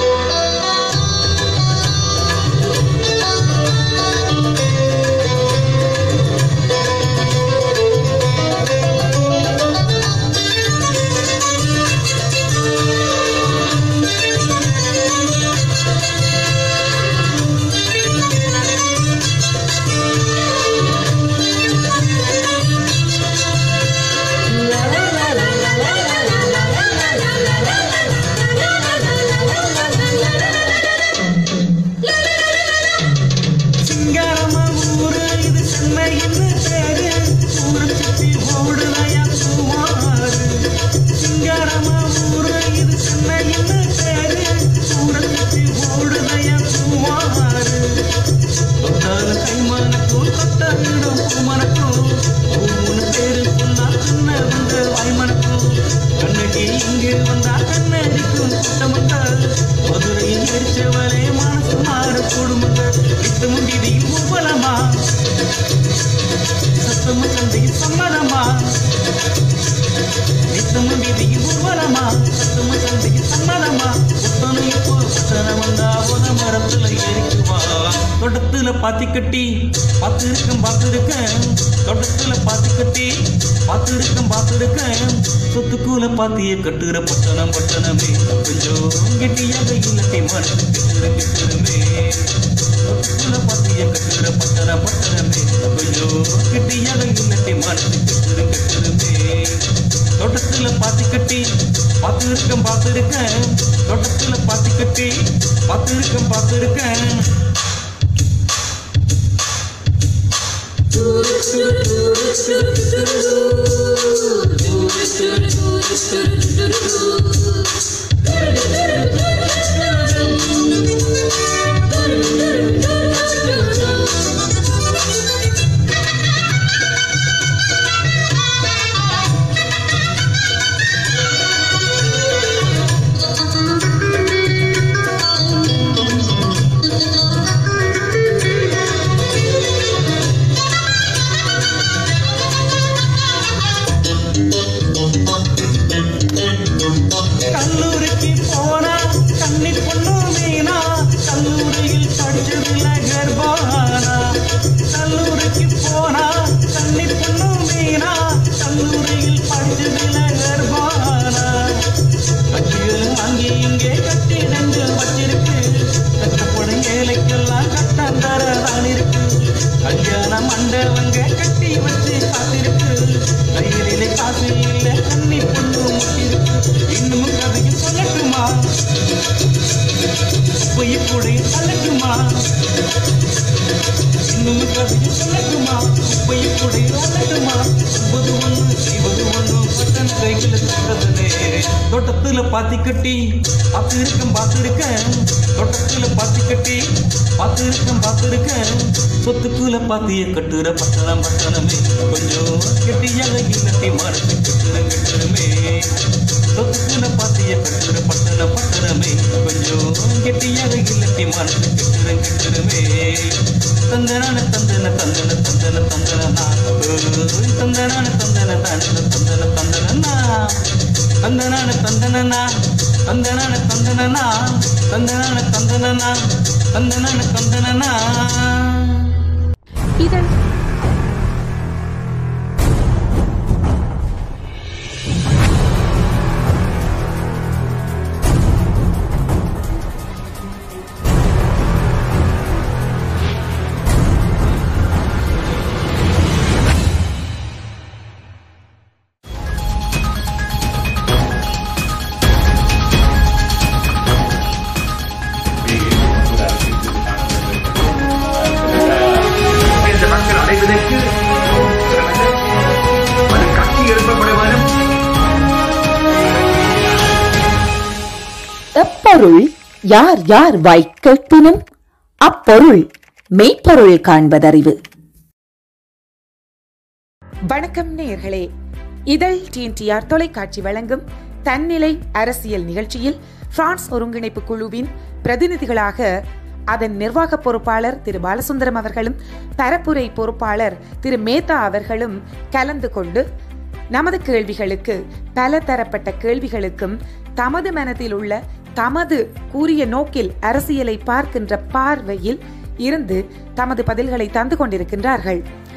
சிங்காரமா ஊரு இது சென்னைன்னு பேரு ஊரை சுத்தி ஓடுலையா சுமாரு சிங்காரமா ஊரு இது சென்னைன்னு பேரு ஊரை சுத்தி ஓடுலையா சுமாரு தொட்டால கைமானக்கும் தொட்ட வீடும் பூமனக்கும் மூணு பேரு சொன்னா சின்ன வந்து வாய்மனக்கும் கண்ணகி இங்கே வந்தா கண்ணடிக்கும் குட்டமங்கள் மதுரையில் எரிச்சவரே மனசு மாறு குடும்பங்கள் நித்தமும் வீதியில் ஊர்வலமா சத்தமும் சந்தையில் சம்மதமா நித்தமும் வீதியில் ஊர்வலமா சத்தமும் சந்தையில் சம்மதமா புத்தனும் இப்போ புத்தனம் வந்தா போத மரத்துல ஏறிக்குவா தோட்டத்துல பாத்தி கட்டி பார்த்து இருக்கேன் பார்த்து இருக்கேன் தோட்டத்துல பாத்தி கட்டி பார்த்து இருக்கேன் பார்த்து இருக்கேன் சொத்துக்குள்ள பாத்திய கட்டுற பட்டணம் பட்டணமே கொஞ்சம் கெட்டியாக இல்லத்தை மனசு கெட்டுற கெட்டுருமே சொத்துக்குள்ள பாத்திய கட்டுற பட்டணம் பட்டணமே கொஞ்சம் கெட்டியாக இல்லத்தை மனசு கெட்டுற கெட்டுருமே தோட்டத்துல பாத்தி கட்டி பார்த்து இருக்கேன் பார்த்து இருக்கேன் தோட்டத்துல பாத்தி கட்டி பார்த்து இருக்கேன் பார்த்து இருக்கேன் Thank you. கண்டவங்க கட்டி வச்சு காத்திருக்கு கையிலே காசு இல்ல கண்ணி பொண்ணு முட்டிருக்கு இன்னும் கதையும் சொல்லட்டுமா பொய் கூட அழகுமா இன்னும் கதையும் சொல்லட்டுமா பொய் கூட அழகுமா ஒன்பது ஒண்ணு செய்வது ஒண்ணு பட்டன் கைகளை சொல்றதுனே தோட்டத்துல பாத்தி கட்டி பார்த்து இருக்கேன் பார்த்து இருக்கேன் தோட்டத்துல பாத்தி கட்டி பார்த்து இருக்கேன் பார்த்து இருக்கேன் சொத்துக்குள்ள பாத்திய கட்டுற பட்டணம் பட்டணமே கொஞ்சம் கெட்டியாக இல்லட்டி மனசு கட்டுற கட்டணமே சொத்துக்குள்ள பாத்திய கட்டுற பட்டணம் பட்டணமே கொஞ்சம் கெட்டியாக இல்லட்டி மனசு கட்டுற கட்டணமே தந்தனான தந்தன தந்தன தந்தன தந்தனா தந்தனான தந்தன தந்தன தந்தன தந்தனா தந்தனான தந்தனனா தந்தனான தந்தனனா தந்தனான தந்தனனா தந்தனான தந்தனனா இதழ் இந்த மக்கள் அடைவதற்கு அது கட்டி எழுப்பப்பட வேண்டும் எப்பொருள் யார் யார் வாய் கேட்பினும் அப்பொருள் மெய்ப்பொருள் காண்பதறிவு வணக்கம் நேயர்களே இதழ் டிஎன்டிஆர் தொலைக்காட்சி வழங்கும் தன்னிலை அரசியல் நிகழ்ச்சியில் பிரான்ஸ் ஒருங்கிணைப்பு குழுவின் பிரதிநிதிகளாக அதன் நிர்வாக பொறுப்பாளர் திரு பாலசுந்தரம் அவர்களும் பரப்புரை பொறுப்பாளர் திரு மேத்தா அவர்களும் கலந்து கொண்டு நமது கேள்விகளுக்கு பல தரப்பட்ட கேள்விகளுக்கும் தமது மனதில் உள்ள தமது கூறிய நோக்கில் அரசியலை பார்க்கின்ற பார்வையில் இருந்து தமது பதில்களை தந்து கொண்டிருக்கின்றார்கள்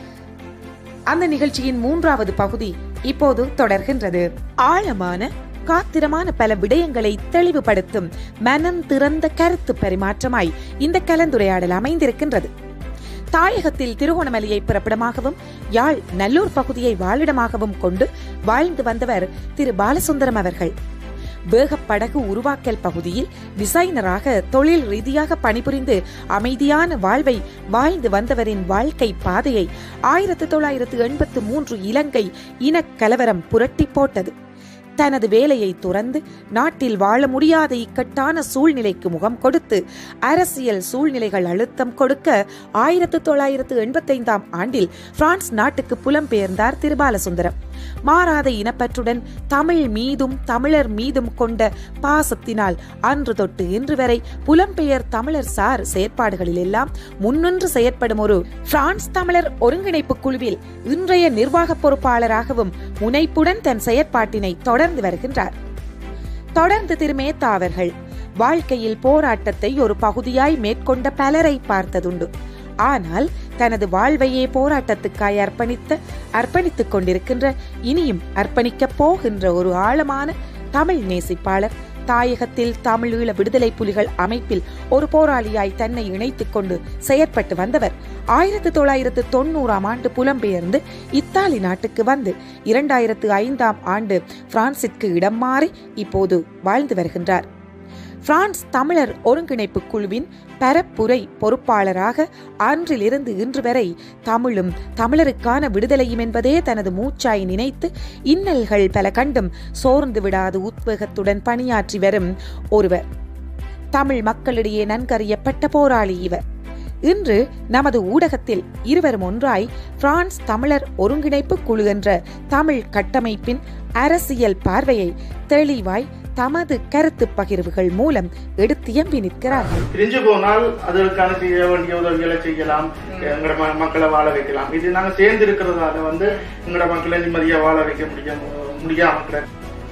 அந்த நிகழ்ச்சியின் மூன்றாவது பகுதி இப்போது தொடர்கின்றது ஆழமான காத்திரமான பல விடயங்களை தெளிவுபடுத்தும் மனம் திறந்த கருத்து பரிமாற்றமாய் இந்த கலந்துரையாடல் அமைந்திருக்கின்றது தாயகத்தில் திருகோணமலையை பிறப்பிடமாகவும் யாழ் நல்லூர் பகுதியை வாழிடமாகவும் கொண்டு வாழ்ந்து வந்தவர் திரு பாலசுந்தரம் அவர்கள் வேகப்படகு உருவாக்கல் பகுதியில் டிசைனராக தொழில் ரீதியாக பணிபுரிந்து அமைதியான வாழ்வை வாழ்ந்து வந்தவரின் வாழ்க்கை பாதையை ஆயிரத்து தொள்ளாயிரத்து எண்பத்து மூன்று இலங்கை இனக்கலவரம் புரட்டி போட்டது தனது வேலையை துறந்து நாட்டில் வாழ முடியாத இக்கட்டான சூழ்நிலைக்கு முகம் கொடுத்து அரசியல் சூழ்நிலைகள் அழுத்தம் கொடுக்க ஆயிரத்து தொள்ளாயிரத்து எண்பத்தைந்தாம் ஆண்டில் பிரான்ஸ் நாட்டுக்கு புலம்பெயர்ந்தார் திருபாலசுந்தரம் மாறாத இனப்பற்றுடன் தமிழ் மீதும் தமிழர் மீதும் கொண்ட பாசத்தினால் அன்று தொட்டு இன்று வரை புலம்பெயர் தமிழர் சார் செயற்பாடுகளில் எல்லாம் முன்னின்று செயற்படும் ஒரு பிரான்ஸ் தமிழர் ஒருங்கிணைப்பு குழுவில் இன்றைய நிர்வாக பொறுப்பாளராகவும் முனைப்புடன் தன் செயற்பாட்டினை தொடர்ந்து வருகின்றார் தொடர்ந்து திரு மேத்தா அவர்கள் வாழ்க்கையில் போராட்டத்தை ஒரு பகுதியாய் மேற்கொண்ட பலரை பார்த்ததுண்டு ஆனால் தனது வாழ்வையே போராட்டத்துக்காய் அர்ப்பணித்த அர்ப்பணித்துக் கொண்டிருக்கின்ற இனியும் அர்ப்பணிக்கப் போகின்ற ஒரு ஆழமான தமிழ் நேசிப்பாளர் தாயகத்தில் தமிழீழ விடுதலை புலிகள் அமைப்பில் ஒரு போராளியாய் தன்னை இணைத்துக் கொண்டு செயற்பட்டு வந்தவர் ஆயிரத்து தொள்ளாயிரத்து தொண்ணூறாம் ஆண்டு புலம்பெயர்ந்து இத்தாலி நாட்டுக்கு வந்து இரண்டாயிரத்து ஐந்தாம் ஆண்டு பிரான்சிற்கு இடம் மாறி இப்போது வாழ்ந்து வருகின்றார் பிரான்ஸ் தமிழர் ஒருங்கிணைப்பு குழுவின் பரப்புரை பொறுப்பாளராக அன்றிலிருந்து இன்று வரை தமிழும் தமிழருக்கான விடுதலையும் என்பதே தனது மூச்சாய் நினைத்து இன்னல்கள் பல கண்டும் சோர்ந்து விடாது உத்வேகத்துடன் பணியாற்றி வரும் ஒருவர் தமிழ் மக்களிடையே நன்கறியப்பட்ட போராளி இவர் இன்று நமது ஊடகத்தில் இருவரும் ஒன்றாய் பிரான்ஸ் தமிழர் ஒருங்கிணைப்பு குழு என்ற தமிழ் கட்டமைப்பின் அரசியல் பார்வையை தெளிவாய் தமது கருத்து பகிர்வுகள் மூலம் எடுத்தியம்பி நிற்கிறார்கள் பிரிஞ்சு போனால் அதற்கான செய்ய வேண்டிய உதவிகளை செய்யலாம் எங்களோட ம- மக்களை வாழ வைக்கலாம் இது நாங்க சேர்ந்து இருக்கிறதால வந்து எங்களோட மக்களை நிம்மதியா வாழ வைக்க முடிய முடியாம கிடக்கு.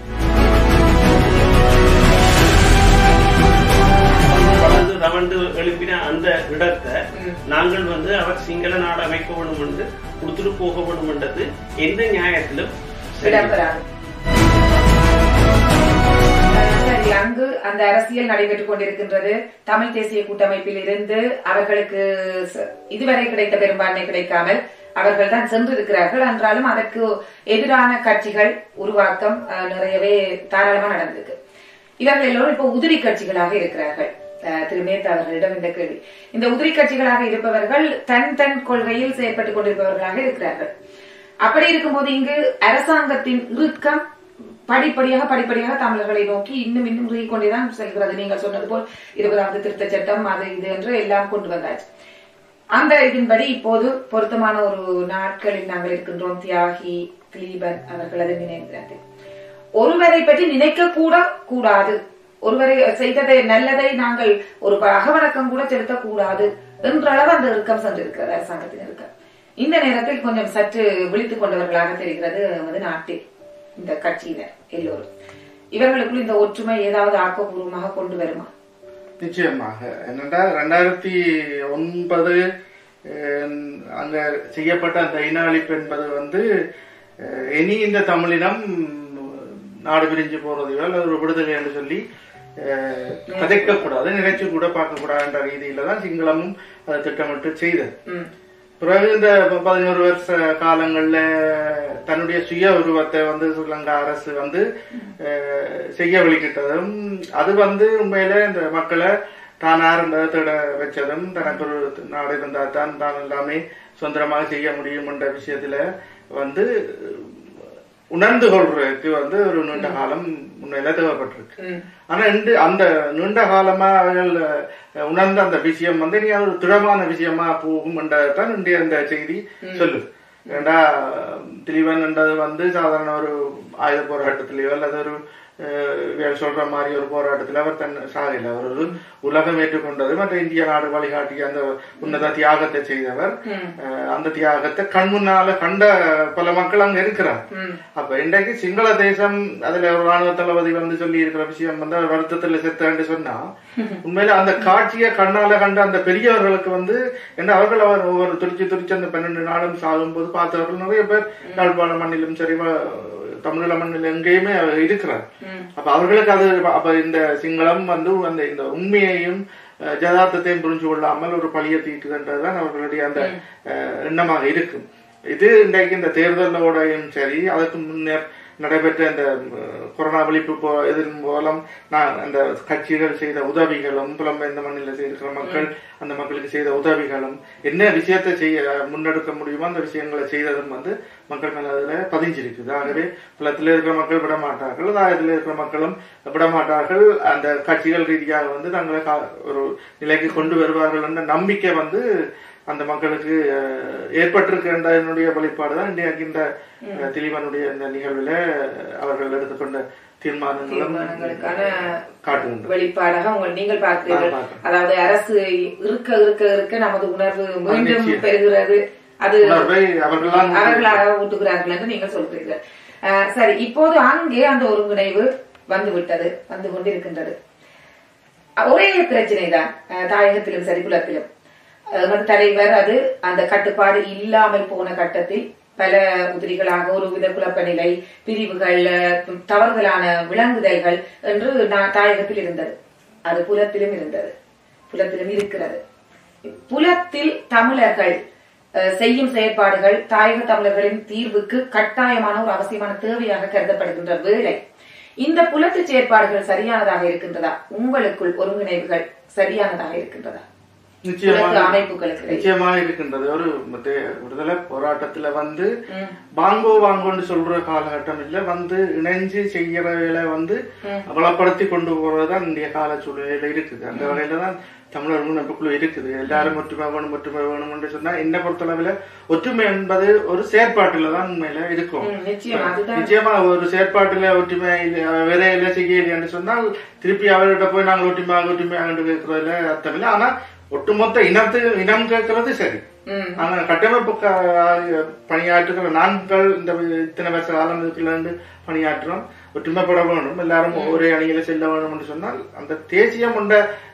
வளர்ந்து தவழ்ந்து எழுப்பின அந்த இடத்தை நாங்கள் வந்து அவர் சிங்கள நாடு அமைக்க வேண்டும் என்று கொடுத்துட்டு போக வேண்டும் என்றது எந்த நியாயத்திலும் சரி. சரி சரி அங்கு அந்த அரசியல் நடைபெற்றுக் கொண்டிருக்கின்றது தமிழ் தேசிய கூட்டமைப்பில் இருந்து அவர்களுக்கு ச- இதுவரை கிடைத்த பெரும்பான்மை கிடைக்காமல் அவர்கள் தான் சென்றிருக்கிறார்கள் என்றாலும் அதற்கு எதிரான கட்சிகள் உருவாக்கம் அஹ், நிறையவே தாராளமா நடந்திருக்கு இவர்கள் எல்லோரும் இப்போ உதிரி கட்சிகளாக இருக்கிறார்கள் அஹ், திரு மேத்தா அவர்களிடம் இந்த கேள்வி இந்த உதிரி கட்சிகளாக இருப்பவர்கள் தன் தன் கொள்கையில் செயற்பட்டுக் கொண்டிருப்பவர்களாக இருக்கிறார்கள் அப்படி இருக்கும்போது இங்கு அரசாங்கத்தின் இறுக்கம் படிப்படியாக படிப்படியாக தமிழர்களை நோக்கி இன்னும் இன்னும் இறுகிக் கொண்டேதான் செல்கிறது நீங்கள் சொன்னது போல் இருபதாவது திருத்த சட்டம் அது இது என்று எல்லாம் கொண்டு வந்தாச்சு அந்த இதன்படி இப்போது பொருத்தமான ஒரு நாட்களில் நாங்கள் இருக்கின்றோம் தியாகி திலீபன் அவர்களது நினைவு தினத்தில் ஒருவரை பற்றி நினைக்க கூட கூடாது ஒருவரை செய்ததை நல்லதை நாங்கள் ஒரு அகவணக்கம் கூட செலுத்தக்கூடாது என்ற அளவு அந்த இறுக்கம் சென்றிருக்கிறது அரசாங்கத்தின் இறுக்கம் இந்த நேரத்தில் கொஞ்சம் சற்று விழித்துக் கொண்டவர்களாக தெரிகிறது நமது நாட்டில் இந்த கட்சியினர் எல்லோரும் இவர்களுக்குள் இந்த ஒற்றுமை ஏதாவது ஆக்கப்பூர்வமாக கொண்டு வருமா நிச்சயமாக என்னடா ரெண்டாயிரத்தி ஒன்பது அஹ், அங்க செய்யப்பட்ட அந்த இன அழிப்பு என்பது வந்து அஹ், இனி இந்த தமிழினம் நாடு பிரிஞ்சு போறதையோ அல்லது ஒரு விடுதலை என்று சொல்லி அஹ், கதைக்கக்கூடாது நினைச்சு கூட பார்க்கக்கூடாது என்ற ரீதியில தான் சிங்களமும் அதை திட்டமிட்டு செய்தது ம். பிறகு இந்த பதினோரு வருஷ காலங்கள்ல தன்னுடைய சுய உருவத்தை வந்து ஸ்ரீலங்கா அரசு வந்து அஹ், செய்ய வெளிக்கிட்டதும் அது வந்து உண்மையில இந்த மக்களை தான் ஆரம்ப தேட வச்சதும் தனக்கு ஒரு நாடு இருந்தா தான் தான் எல்லாமே சுதந்திரமாக செய்ய முடியும் என்ற விஷயத்துல வந்து உணர்ந்து கொள்றதுக்கு வந்து ஒரு நீண்ட காலம் உண்மையில தேவைப்பட்டிருக்கு ம். ஆனா இந்த அந்த நீண்ட காலமா அவர்கள் அஹ், உணர்ந்த அந்த விஷயம் வந்து நீ அது ஒரு திடமான விஷயமா போகும் என்றதான் இன்றைய அந்த செய்தி சொல்லுது ஏண்டா திலீவன் என்றது வந்து சாதாரண ஒரு ஆயுத போராட்டத்திலேயோ அல்லது ஒரு அஹ், இவர்கள் சொல்ற மாதிரி ஒரு போராட்டத்தில் அவர் தன் சாகல அவர் ஒரு உலகம் ஏற்றுக்கொண்டது மற்ற இந்திய நாடு வழிகாட்டிய அந்த உன்னத தியாகத்தை செய்தவர் அஹ், அந்த தியாகத்தை கண் முன்னால கண்ட பல மக்கள் அங்க இருக்கிறார் அப்ப இன்றைக்கு சிங்கள தேசம் அதுல ஒரு ராணுவ தளபதி வந்து சொல்லி இருக்கிற விஷயம் வந்து அவர் வருத்தத்துல செத்தான்னு சொன்னா உண்மையில அந்த காட்சியை கண்ணால கண்ட அந்த பெரியவர்களுக்கு வந்து என்ன அவர்கள் அவர் ஒவ்வொரு துடிச்சு துடிச்சு அந்த பன்னெண்டு நாளும் சாகும் போது பார்த்தவர்கள் நிறைய பேர் யாழ்ப்பாண மண்ணிலும் சரி வ- தமிழீழ மண்ணில் எங்கேயுமே அவர் இருக்கிறார் அப்ப அவர்களுக்கு அது அப்ப இந்த சிங்களம் வந்து அந்த இந்த உண்மையையும் அஹ், ஜதார்த்தத்தையும் புரிஞ்சு கொள்ளாமல் ஒரு பழிய தீட்டுகின்றதுதான் அவர்களுடைய அந்த அஹ், எண்ணமாக இருக்கும் இது இன்றைக்கு இந்த தேர்தலோடையும் சரி அதற்கு முன்னர் நடைபெற்ற இந்த அஹ், கொரோனா விழிப்பு போ இதன் மூலம் நான் அந்த கட்சிகள் செய்த உதவிகளும் புலம்பெயர்ந்த மண்ணில் இருக்கிற மக்கள் அந்த மக்களுக்கு செய்த உதவிகளும் என்ன விஷயத்தை செய்ய முன்னெடுக்க முடியுமோ அந்த விஷயங்களை செய்ததும் வந்து மக்கள் மேல அதுல பதிஞ்சிருக்குது ஆகவே புலத்தில் இருக்கிற மக்கள் விட மாட்டார்கள் தாயத்தில் இருக்கிற மக்களும் விட மாட்டார்கள் அந்த கட்சிகள் ரீதியாக வந்து தங்களை கா- ஒரு நிலைக்கு கொண்டு வருவார்கள் என்ற நம்பிக்கை வந்து அந்த மக்களுக்கு அஹ், ஏற்பட்டிருக்கின்ற என்னுடைய வெளிப்பாடு தான் இன்றைக்கு இந்த அஹ், திலீபனுடைய இந்த நிகழ்வுல அவர்கள் எடுத்துக்கொண்ட தீர்மானங்களும் தீர்மானங்களுக்கான காட்டுகின்றன வெளிப்பாடாக உங்கள் நீங்கள் பார்க்கிறீர்கள் நான் பார்க்கிறேன். அதாவது அரசு இருக்க இருக்க இருக்க நமது உணர்வு மீண்டும் நிச்சயம். பெறுகிறது அது உணர்வை அவர்கள்தான் அவர்களாக ஊட்டுகிறார்கள் என்று நீங்கள் சொல்கிறீர்கள் அஹ், சரி இப்போது அங்கே அந்த ஒருங்கிணைவு வந்து விட்டது வந்து கொண்டிருக்கின்றது அஹ், ஒரே பிரச்சனை தான் தாயகத்திலும் சரி குலத்திலும் அஹ், எமது தலைவர் அது அந்த கட்டுப்பாடு இல்லாமல் போன கட்டத்தில் பல உதிரிகளாக ஒரு வித குழப்ப நிலை பிரிவுகள் அஹ், தவறுதலான விளங்குதல்கள் என்று நா- தாயகத்தில் இருந்தது அது புலத்திலும் இருந்தது புலத்திலும் இருக்கிறது புலத்தில் தமிழர்கள் அஹ், செய்யும் செயற்பாடுகள் தாயக தமிழர்களின் தீர்வுக்கு கட்டாயமான ஒரு அவசியமான தேவையாக கருதப்படுகின்ற வேளை இந்த புலத்து செயற்பாடுகள் சரியானதாக இருக்கின்றதா உங்களுக்குள் ஒருங்கிணைவுகள் சரியானதாக இருக்கின்றதா புலத்து நிச்சயமாக அமைப்புகளுக்கு இடையே. நிச்சயமாக இருக்கின்றது ஒரு மத்த விடுதலை போராட்டத்துல வந்து வாங்கோ வாங்கோன்னு சொல்ற காலகட்டம் இல்ல வந்து இணைஞ்சு செய்யற வேலை வந்து வளப்படுத்தி கொண்டு போறதுதான் இந்திய கால சூழ்நிலையில இருக்குது அந்த வகையில தான் தமிழர் முன்னெடுப்புக்குள்ள இருக்குது எல்லாரும் ஒற்றுமை வேணும் ஒற்றுமை வேணும் என்று சொன்னா என்ன பொறுத்தளவுல ஒற்றுமை என்பது ஒரு செயற்பாட்டுல தான் உண்மையில இருக்கும் ம், நிச்சயமா, அதுதான். நிச்சயமா ஒரு செயற்பாட்டுல ஒற்றுமை இல்ல வேலையில செய்ய என்று சொன்னால் திருப்பி அவர்கிட்ட போய் நாங்கள் ஒற்றுமையாக ஒற்றுமையாக கேட்கறதுல அர்த்தம் இல்லை ஆனா ஒட்டுமொத்த இனத்து இனம் கேட்கறது சரி ம். ஆனா கட்டமைப்பு க- பணியாற்றுகிற நாங்கள் இந்த இத்தனை வருஷ காலம் இதுக்குள்ள பணியாற்றுறோம் ஒற்றுமைப்பட வேணும் எல்லாரும் ஒரே அணியில செல்ல வேணும் என்று சொன்னால் அந்த தேசியம் என்ற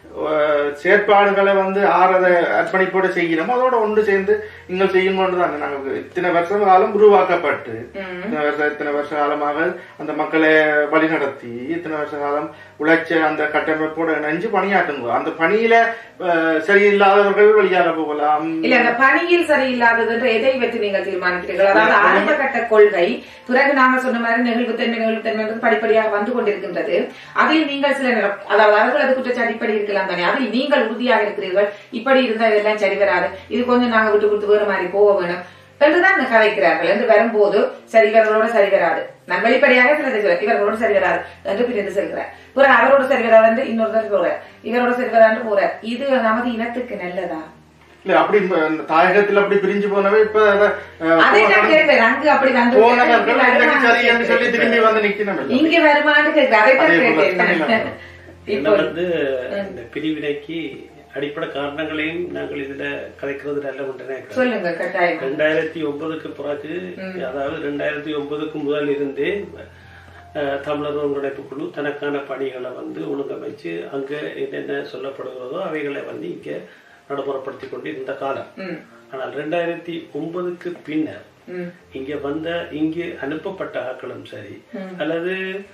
அஹ், செயற்பாடுகளை வந்து ஆறத அர்ப்பணிப்போட செய்யணும் அதோட ஒன்று சேர்ந்து நீங்கள் செய்யணும்னு தான் நாங்கள் இத்தனை வருஷ காலம் உருவாக்கப்பட்டு இத்தனை வருஷம் இத்தனை வருஷ காலமாக அந்த மக்களை வழிநடத்தி இத்தனை வருஷ காலம் உழைச்ச அந்த கட்டமைப்போட இணைஞ்சு பணியாற்றுங்க அந்த பணியில அஹ், சரியில்லாதவர்கள் வழியால போகலாம் இல்ல அந்த பணியில் சரியில்லாதது என்று எதை வைத்து நீங்கள் தீர்மானிக்கிறீர்கள் அதாவது ஆரம்ப கட்ட கொள்கை பிறகு நாங்க சொன்ன மாதிரி நெகிழ்வுத்தன்மை நெகிழ்வுத்தன்மை என்பது படிப்படியாக வந்து கொண்டிருக்கின்றது அதில் நீங்கள் சில நிர- அதாவது அவர்கள் அது குற்றச்சாட்டு இப்படி இருக்கலாம் தானே அதில் நீங்கள் உறுதியாக இருக்கிறீர்கள் இப்படி இருந்தா இதெல்லாம் சரி வராது இது கொஞ்சம் நாங்க விட்டு கொடுத்து வேறு மாதிரி போக வேணும் என்றுதான் கதைக்கிறார்கள் என்று வரும்போது சரி இவர்களோட சரி வராது நான் வெளிப்படையாக சிலதை சொல்றேன் இவர்களோட சரி வராது என்று பிரிந்து செல்கிறார் பிறகு அவரோட சரி வராது என்று இன்னொருத்தர் போறார் இவரோட சரி வராது போறார் இது நமது இனத்துக்கு நல்லதா இல்ல அப்படி இப்ப இந்த தாயகத்துல அப்படி பிரிஞ்சு போனவே இப்ப அத, அஹ், அதை நான் போன- கேட்கிறேன். அங்கு அப்படி வந்து போனவர்கள் இன்னைக்கு சரி என்று சொல்லி திரும்பி வந்து நிக்கணும் இல்ல. இங்க வருமானு கேட்கிறேன் அதைத்தான் அதே போல கேட்டேன் தமிழ்நாடு. என்ன வந்து இந்த பிரிவினைக்கு அடிப்படை காரணங்களையும் நாங்கள் இதுல கதைக்கிறது நல்ல ஒன்று சொல்லுங்க கட்டாயம் ரெண்டாயிரத்தி ஒன்பதுக்கு பிறகு அதாவது ரெண்டாயிரத்தி ஒன்பதுக்கு முதல் இருந்தே அஹ், தமிழர் ஒருங்கிணைப்பு குழு தனக்கான பணிகளை வந்து ஒழுங்கமைச்சு அங்க என்னென்ன சொல்லப்படுகிறதோ அவைகளை வந்து இங்க நடைமுறைப்படுத்தி கொண்டு இருந்த காலம் ம். ஆனால் ரெண்டாயிரத்தி ஒன்பதுக்கு பின்னர் ம். இங்க வந்த இங்கு அனுப்பப்பட்ட ஆட்களும் சரி ம். அல்லது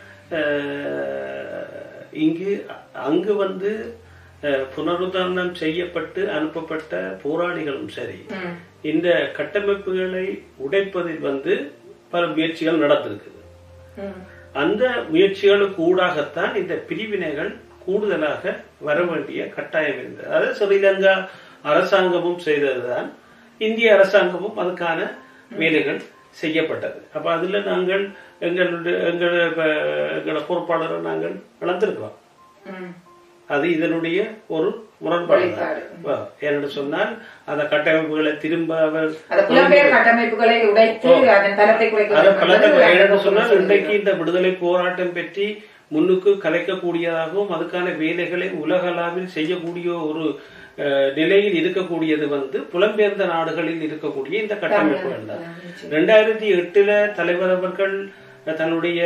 அஹ், இங்கு அ- அங்கு வந்து அஹ், புனருத்தாரணம் செய்யப்பட்டு அனுப்பப்பட்ட போராளிகளும் சரி ம். இந்த கட்டமைப்புகளை உடைப்பதில் வந்து பல முயற்சிகள் நடந்திருக்குது ம். அந்த முயற்சிகளுக்கு ஊடாகத்தான் இந்த பிரிவினைகள் கூடுதலாக வர வேண்டிய கட்டாயம் இருந்தது அதாவது ஸ்ரீலங்கா அரசாங்கமும் செய்ததுதான் இந்திய அரசாங்கமும் அதுக்கான வேலைகள் செய்யப்பட்டது அப்ப அதுல நாங்கள் எங்களுடைய எங்கள் இப்ப எங்களோட பொறுப்பாளரை நாங்கள் இழந்திருக்கிறோம் ம். அது இதனுடைய ஒரு முரண்பாடு வெளிப்பாடு. என்று சொன்னால் அந்த கட்டமைப்புகளை திரும்ப அவர் அந்த புலம்பெயர் கட்டமைப்புகளை உடைத்து அதன் தரத்தை குறைக்க அதை வேண்டும் பலத்தை என்பது ஏன்னு சொன்னால் சொல்லுங்கள். இன்றைக்கு இந்த விடுதலை போராட்டம் பற்றி முன்னுக்கு கலைக்கக்கூடியதாகவும் அதுக்கான வேலைகளை உலக அளவில் செய்யக்கூடிய ஒரு அஹ், நிலையில் இருக்கக்கூடியது வந்து புலம்பெயர்ந்த நாடுகளில் இருக்கக்கூடிய இந்த கட்டமைப்புகள் தான் ரெண்டாயிரத்தி எட்டுல தலைவர் அவர்கள் தன்னுடைய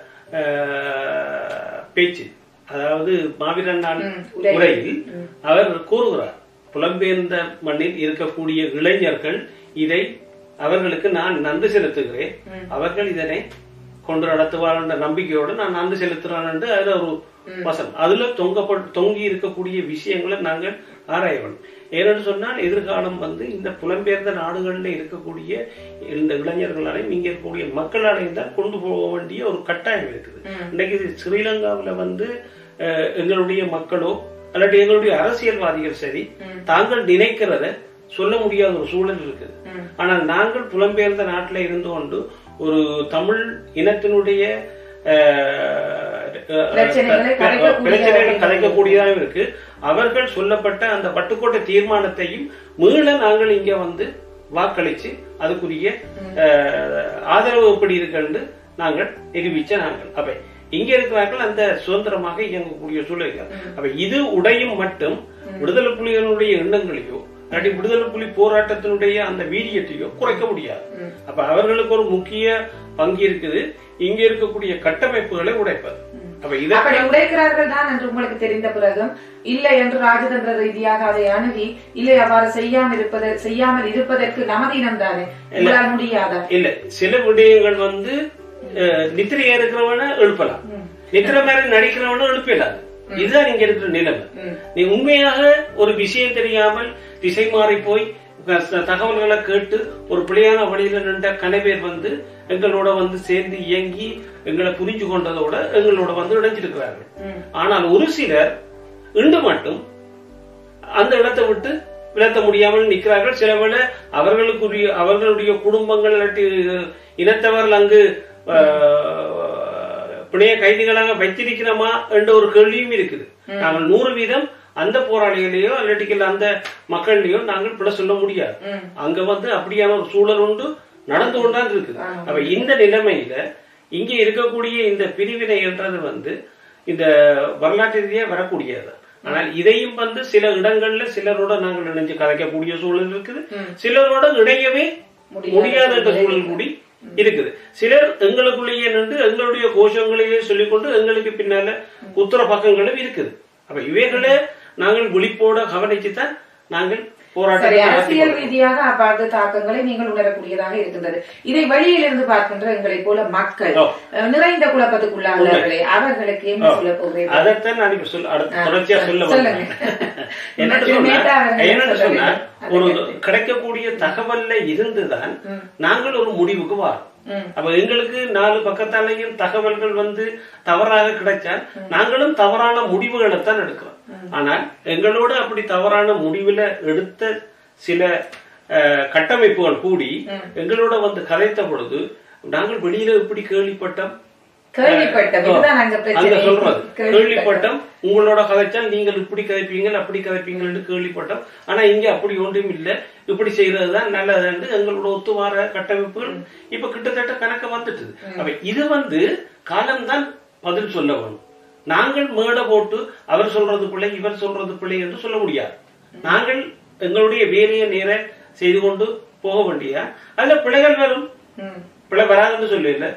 அஹ், பேச்சு அதாவது மாவீரன் நாள் உரை. உரையில் அவர் கூறுகிறார் புலம்பெயர்ந்த மண்ணில் இருக்கக்கூடிய இளைஞர்கள் இதை அவர்களுக்கு நான் நன்றி செலுத்துகிறேன் அவர்கள் இதனை கொண்டு நடத்துவார் என்ற நம்பிக்கையோடு நான் நன்றி செலுத்துறேன் என்று அதுல ஒரு வசனம் அதுல தொங்கப்பட்டு தொங்கி இருக்கக்கூடிய விஷயங்களை நாங்கள் ஆராய வேண்டும் ஏனென்று சொன்னால் எதிர்காலம் வந்து இந்த புலம்பெயர்ந்த நாடுகளில் இருக்கக்கூடிய இந்த இளைஞர்களாலையும் இங்க இருக்கக்கூடிய மக்களாலையும் தான் கொண்டு போக வேண்டிய ஒரு கட்டாயம் இருக்குது இன்னைக்கு ஸ்ரீலங்காவுல வந்து அஹ், எங்களுடைய மக்களோ அல்லது எங்களுடைய அரசியல்வாதிகள் சரி தாங்கள் நினைக்கிறத சொல்ல முடியாத ஒரு சூழல் இருக்குது ஆனால் நாங்கள் புலம்பெயர்ந்த நாட்டில் இருந்து கொண்டு ஒரு தமிழ் இனத்தினுடைய அஹ், அஹ், பிரச்சனைகளை கலைக்கக்கூடிய பிரச்சனைகளை கலைக்கக்கூடியதாக இருக்கு அவர்கள் சொல்லப்பட்ட அந்த பட்டுக்கோட்டை தீர்மானத்தையும் மீள நாங்கள் இங்க வந்து வாக்களிச்சு அதுக்குரிய அஹ், ஆதரவு எப்படி இருக்குன்னு நாங்கள் நிரூபிச்ச நாங்கள் அப்ப இங்க இருக்கிறார்கள் அந்த சுதந்திரமாக இயங்கக்கூடிய சூழல்கள் அப்ப இது உடையும் மட்டும் விடுதலை புலிகளுடைய எண்ணங்களையோ இல்லாட்டி விடுதலை புலி போராட்டத்தினுடைய அந்த வீரியத்தையோ குறைக்க முடியாது அப்ப அவர்களுக்கு ஒரு முக்கிய பங்கு இருக்குது இங்க இருக்கக்கூடிய கட்டமைப்புகளை உடைப்பது அப்ப இதை அப்படி உடைக்கிறார்கள் தான் என்று உங்களுக்கு தெரிந்த பிறகும் இல்லை என்று ராஜதந்திர ரீதியாக அதை அணுகி இல்லை அவ்வாறு செய்யாமல் இருப்பது செய்யாமல் இருப்பதற்கு நமது இனம் தானே உங்களால் முடியாதா இல்ல சில விடயங்கள் வந்து அஹ், நித்திரையா இருக்கிறவன எழுப்பலாம் நித்திர மாதிரி நடிக்கிறவன எழுப்பிடலாம் இதுதான் இங்க இருக்கிற நிலைமை நீ உண்மையாக ஒரு விஷயம் தெரியாமல் திசை மாறி போய் க- தகவல்களை கேட்டு ஒரு பிழையான வழியில நின்ற கனவேர் வந்து எங்களோட வந்து சேர்ந்து இயங்கி எங்களை புரிஞ்சு கொண்டதோட எங்களோட வந்து இணைஞ்சிருக்கிறார்கள் ஆனால் ஒரு சிலர் இன்று மட்டும் அந்த இடத்தை விட்டு விலத்த முடியாமல் நிற்கிறார்கள் சில வேளை அவர்களுக்குரிய அவர்களுடைய குடும்பங்கள் இல்லாட்டி இனத்தவர்கள் அங்கு ஆஹ், பிணைய கைதிகளாக வைத்திருக்கிறோமா என்ற ஒரு கேள்வியும் இருக்குது நாங்கள் நூறு வீதம் அந்த போராளிகளையோ இல்லாட்டிக்கல் அந்த மக்களையோ நாங்கள் பிழை சொல்ல முடியாது அங்க வந்து அப்படியான ஒரு சூழல் உண்டு நடந்து கொண்டான் இருக்குது அப்ப இந்த நிலைமையில இங்க இருக்கக்கூடிய இந்த பிரிவினை என்றது வந்து இந்த வரலாற்று ரீதியா வரக்கூடியது ஆனால் இதையும் வந்து சில இடங்கள்ல சிலரோட நாங்கள் இணைஞ்சு கதைக்கக்கூடிய சூழல் இருக்குது சிலரோட இணையவே முடியாத என்ற சூழல் கூடி இருக்குது சிலர் எங்களுக்குள்ளேயே நின்று எங்களுடைய கோஷங்களையே சொல்லிக்கொண்டு எங்களுக்கு பின்னால உத்தர பக்கங்களும் இருக்குது அப்ப இவைகளே நாங்கள் விழிப்போட கவனிச்சுதான் நாங்கள் சரி போராட்டத்தை நடத்தி அரசியல் கொண்டிருக்கிறோம். ரீதியாக அவ்வாறு தாக்கங்களை நீங்கள் உணரக்கூடியதாக இருக்கின்றது இதை வெளியிலிருந்து பார்க்கின்ற எங்களை போல மக்கள் ஓ. அஹ், நிறைந்த குழப்பத்துக்குள்ளாகிறார்களே அவர்களுக்கு என்ன சொல்ல போகிறீர்கள் அதைத்தான் நான் இப்ப சொல்ல அடுத்து ஆ, தொடர்ச்சியா சரி, சொல்ல சொல்லுங்க. வந்தேன் என்னன்னு மேத்தா சொன்னா அவர்கள் என்னன்னு சொல்ல சொன்னா வேண்டும். ஒரு அதை கேட்டு. கிடைக்கக்கூடிய தகவல்ல இருந்துதான் நாங்கள் ஒரு முடிவுக்கு வரோம் ம். அப்ப எங்களுக்கு நாலு பக்கத்தாலையும் தகவல்கள் வந்து தவறாக கிடைச்சால் நாங்களும் தவறான முடிவுகளை தான் எடுக்கிறோம் ஆனால் எங்களோட அப்படி தவறான முடிவுல எடுத்த சில அஹ், கட்டமைப்புகள் கூடி எங்களோட வந்து கதைத்த பொழுது நாங்கள் வெளியில இப்படி கேள்விப்பட்டோம் கேள்விப்பட்டோம். அஹ், இதுதான் அங்க பிரச்சனை. அங்க சொல்றது கேள்விப்பட்டோம். கேள்விப்பட்டோம் உங்களோட கதைச்சால் நீங்கள் இப்படி கதைப்பீங்க அப்படி கதைப்பீங்கன்னு கேள்விப்பட்டோம் ஆனா இங்க அப்படி ஒன்றும் இல்ல இப்படி செய்யறதுதான் நல்லதுன்னு எங்களோட ஒத்து வர கட்டமைப்புகள் இப்ப கிட்டத்தட்ட கணக்கு வந்துட்டு அப்ப இது வந்து காலம்தான் பதில் சொல்ல வேணும் நாங்கள் மேடை போட்டு அவர் சொல்றது பிள்ளை இவர் சொல்றது பிள்ளை என்று சொல்ல முடியாது நாங்கள் எங்களுடைய வேலையை நேர செய்து கொண்டு போக வேண்டிய அதுல பிள்ளைகள் வரும் ம். பிள்ளை வராதுன்னு சொல்லல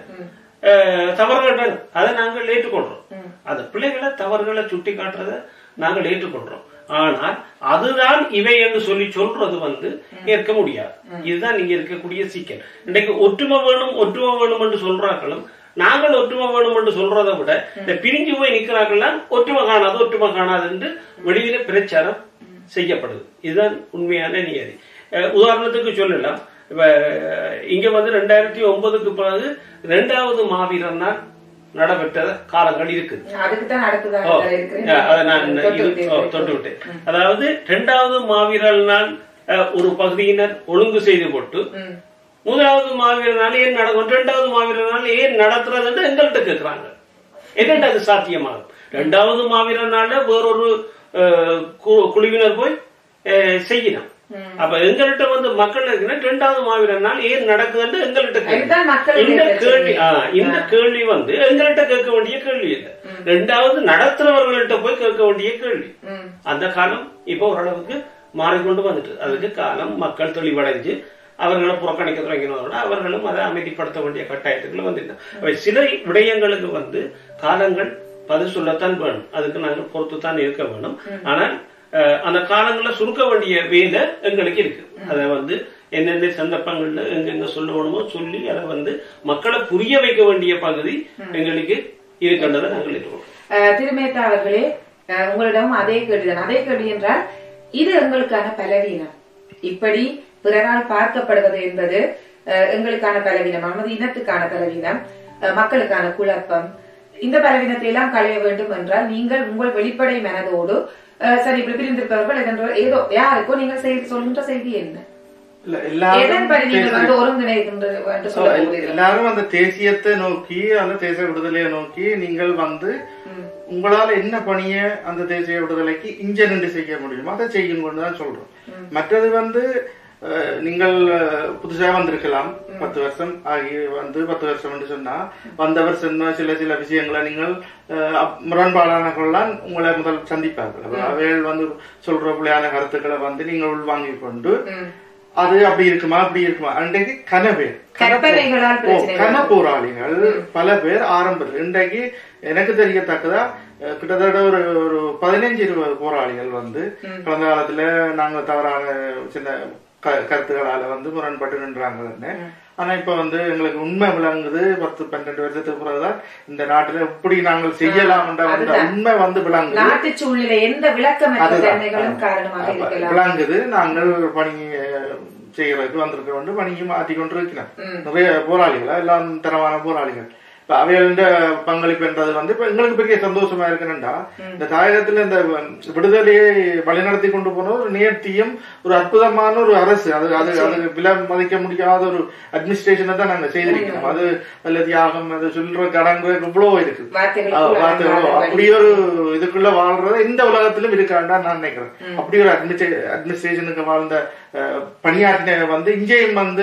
தவறுகள் வரும் அதை நாங்கள் ஏற்றுக்கொள்றோம் அந்த பிள்ளைகளை தவறுகளை சுட்டி காட்டுறத நாங்கள் ஏற்றுக்கொள்றோம் ஆனால் அதுதான் இவை என்று சொல்லி சொல்றது வந்து ஏற்க முடியாது இதுதான் நீங்க இருக்கக்கூடிய சிக்கல் இன்னைக்கு ஒற்றுமை வேணும் ஒற்றுமை வேணும் என்று சொல்றாங்களும் நாங்கள் ஒற்றுமை வேணும் என்று சொல்றதை விட இந்த பிரிஞ்சு போய் நிக்கிறாங்களாம் ஒற்றுமை காணாது ஒற்றுமை காணாது என்று வெளியில பிரச்சாரம் செய்யப்படுது இதுதான் உண்மையான நியதி அஹ் உதாரணத்துக்கு சொல்லலாம் இப்ப இங்க வந்து ரெண்டாயிரத்தி ஒன்பதுக்கு பிறகு ரெண்டாவது மாவீரர் நாள் நடைபெற்ற காலங்கள் இருக்குது அதுக்கு தான் அடுத்ததாக ஓ, இருக்கிறேன். அதை நான் தொட்டு இது- ஓ, விட்டீர்கள். தொட்டு விட்டேன் அதாவது இரண்டாவது மாவீரர் நாள் அஹ், ஒரு பகுதியினர் ஒழுங்கு செய்து போட்டு ம். முதலாவது மாவீரர் நாள் ஏன் நடக்கும் இரண்டாவது மாவீரர் நாள் ஏன் நடத்துறதுன்னு எங்கள்கிட்ட கேட்கிறாங்க எங்கள்கிட்ட அது சாத்தியமாகும் இரண்டாவது மாவீரர் நாள்ல வேறொரு அஹ், கு- குழுவினர் போய் அஹ், செய்யணும் அப்ப எங்கள்கிட்ட வந்து மக்கள் இருக்குன்னா இரண்டாவது மாவீரர் நாள் ஏன் நடக்குதுன்னு எங்கள்கிட்ட கேள்வி. அதுதான் மக்களுடைய இந்த பிரச்சனை. கேள்வி ஆ, இந்த கேள்வி வந்து எங்கள்கிட்ட கேட்க வேண்டிய கேள்வி இல்லை ரெண்டாவது நடத்துறவர்கள்ட்ட போய் கேட்க வேண்டிய கேள்வி ம். அந்த காலம் இப்போ ஓரளவுக்கு மாறிக்கொண்டு வந்துட்டு அதுக்கு காலம் மக்கள் தெளிவடைஞ்சு அவர்களை புறக்கணிக்க தொடங்கினதோட அவர்களும் அதை அமைதிப்படுத்த வேண்டிய கட்டாயத்துக்குள்ள வந்துட்டாங்க அவை சில விடயங்களுக்கு வந்து காலங்கள் பதில் சொல்லத்தான் வேணும் அதுக்கு நாங்கள் பொறுத்து தான் இருக்க வேணும் ஆனால் அஹ், அந்த காலங்களை சுருக்க வேண்டிய வேலை எங்களுக்கு இருக்கு அதை வந்து எந்தெந்த சந்தர்ப்பங்கள்ல எங்கெங்க சொல்லணுமோ சொல்லி அதை வந்து மக்களை புரிய வைக்க வேண்டிய பகுதி எங்களுக்கு இருக்கின்றதை நாங்கள் இருக்கோம் அஹ், திருமேத்தா அவர்களே அஹ், உங்களிடம் அதே கேள்விதான் அதே கேள்வி என்றால் இது எங்களுக்கான பலவீனம் இப்படி பிறரால் பார்க்கப்படுவது என்பது அஹ், எங்களுக்கான பலவீனம் நமது இனத்துக்கான பலவீனம் அஹ், மக்களுக்கான குழப்பம் இந்த பலவீனத்தை எல்லாம் களைய வேண்டும் என்றால் நீங்கள் உங்கள் வெளிப்படை மனதோடு அஹ், சரி இப்படி பிரிந்திருப்பவர்கள் எதென்றோ ஏதோ யாருக்கோ நீங்கள் செய்தி சொல்கின்ற செய்தி என்ன இல்ல எல்லாரும் எதன்படி நீங்கள் தேசிய- வந்து ஒருங்கிணைக்கின்ற என்று சொல்ல போகிறீர்கள் எல்லாரும் அந்த தேசியத்தை நோக்கி அந்த தேசிய விடுதலையை நோக்கி நீங்கள் வந்து உங்களால என்ன பணிய அந்த தேசிய விடுதலைக்கு இங்க நின்று செய்ய முடியுமோ அதை செய்யுங்கன்னு தான் சொல்றோம் மற்றது வந்து அஹ், நீங்கள் அஹ், புதுசா வந்திருக்கலாம் பத்து வருஷம் ஆகி வந்து பத்து வருஷம் என்று சொன்னா வந்தவர் சொன்ன சில சில விஷயங்களை நீங்கள் அஹ், அப்- முரண்பாடானவர்கள்லாம் உங்களை முதல் சந்திப்பார்கள் அப்ப அவைகள் வந்து சொல்ற புள்ளையான கருத்துக்களை வந்து நீங்கள் உள்வாங்கிக் கொண்டு அது அப்படி இருக்குமா அப்படி இருக்குமா அன்றைக்கு கனவே கற்பனைகளால் பிரச்சனை கன போராளிகள் பல பேர் ஆரம்பத்தில் இன்றைக்கு எனக்கு தெரியத்தக்கதா அஹ், கிட்டத்தட்ட ஒரு ஒரு பதினஞ்சு இருபது போராளிகள் வந்து கடந்த காலத்துல நாங்க தவறான சின்ன க- கருத்துக்களால வந்து முரண்பட்டு நின்றாங்கன்னு ஆனா இப்ப வந்து எங்களுக்கு உண்மை விளங்குது பத்து பன்னெண்டு வருஷத்துக்கு பிறகுதான் இந்த நாட்டுல இப்படி நாங்கள் செய்யலாம் என்ற அந்த அதுதான். உண்மை வந்து விளங்குது நாட்டு சூழ்நிலை எந்த விளக்கமற்ற அதுதான். தன்மைகளும் காரணமாக அப்ப இருக்கலாம் விளங்குது நாங்கள் பணி அஹ், செய்யறதுக்கு வந்திருக்க வேண்டும் பணியும் மாற்றி கொண்டிருக்கிறோம் நிறைய போராளிகள் எல்லாம் தரமான போராளிகள் இப்ப அவைகளின் பங்களிப்பு என்றது வந்து இப்ப எங்களுக்கு பெரிய சந்தோஷமா இருக்குன்னா இந்த தாயகத்துல இந்த விடுதலையை வழிநடத்தி கொண்டு போன ஒரு நேர்த்தியும் ஒரு அற்புதமான ஒரு அரசு அது அது அது விலை மதிக்க முடியாத ஒரு அட்மினிஸ்ட்ரேஷனை தான் நாங்க செய்திருக்கிறோம் அது அதுல தியாகம் அது சொல்ற கடங்கு இவ்வளவு இருக்கு வார்த்தைகளுக்குள்ள ஆ, வார்த்தைகளோ, அடங்காத அப்படி ஒரு இதுக்குள்ள வாழ்றது இந்த உலகத்திலும் இருக்காண்டான்னு நான் நினைக்கிறேன் அப்படி ஒரு அட்மினிஸ்ட்ரேஷனுக்கு வாழ்ந்த அஹ், பணியாற்றின வந்து இங்கேயும் வந்து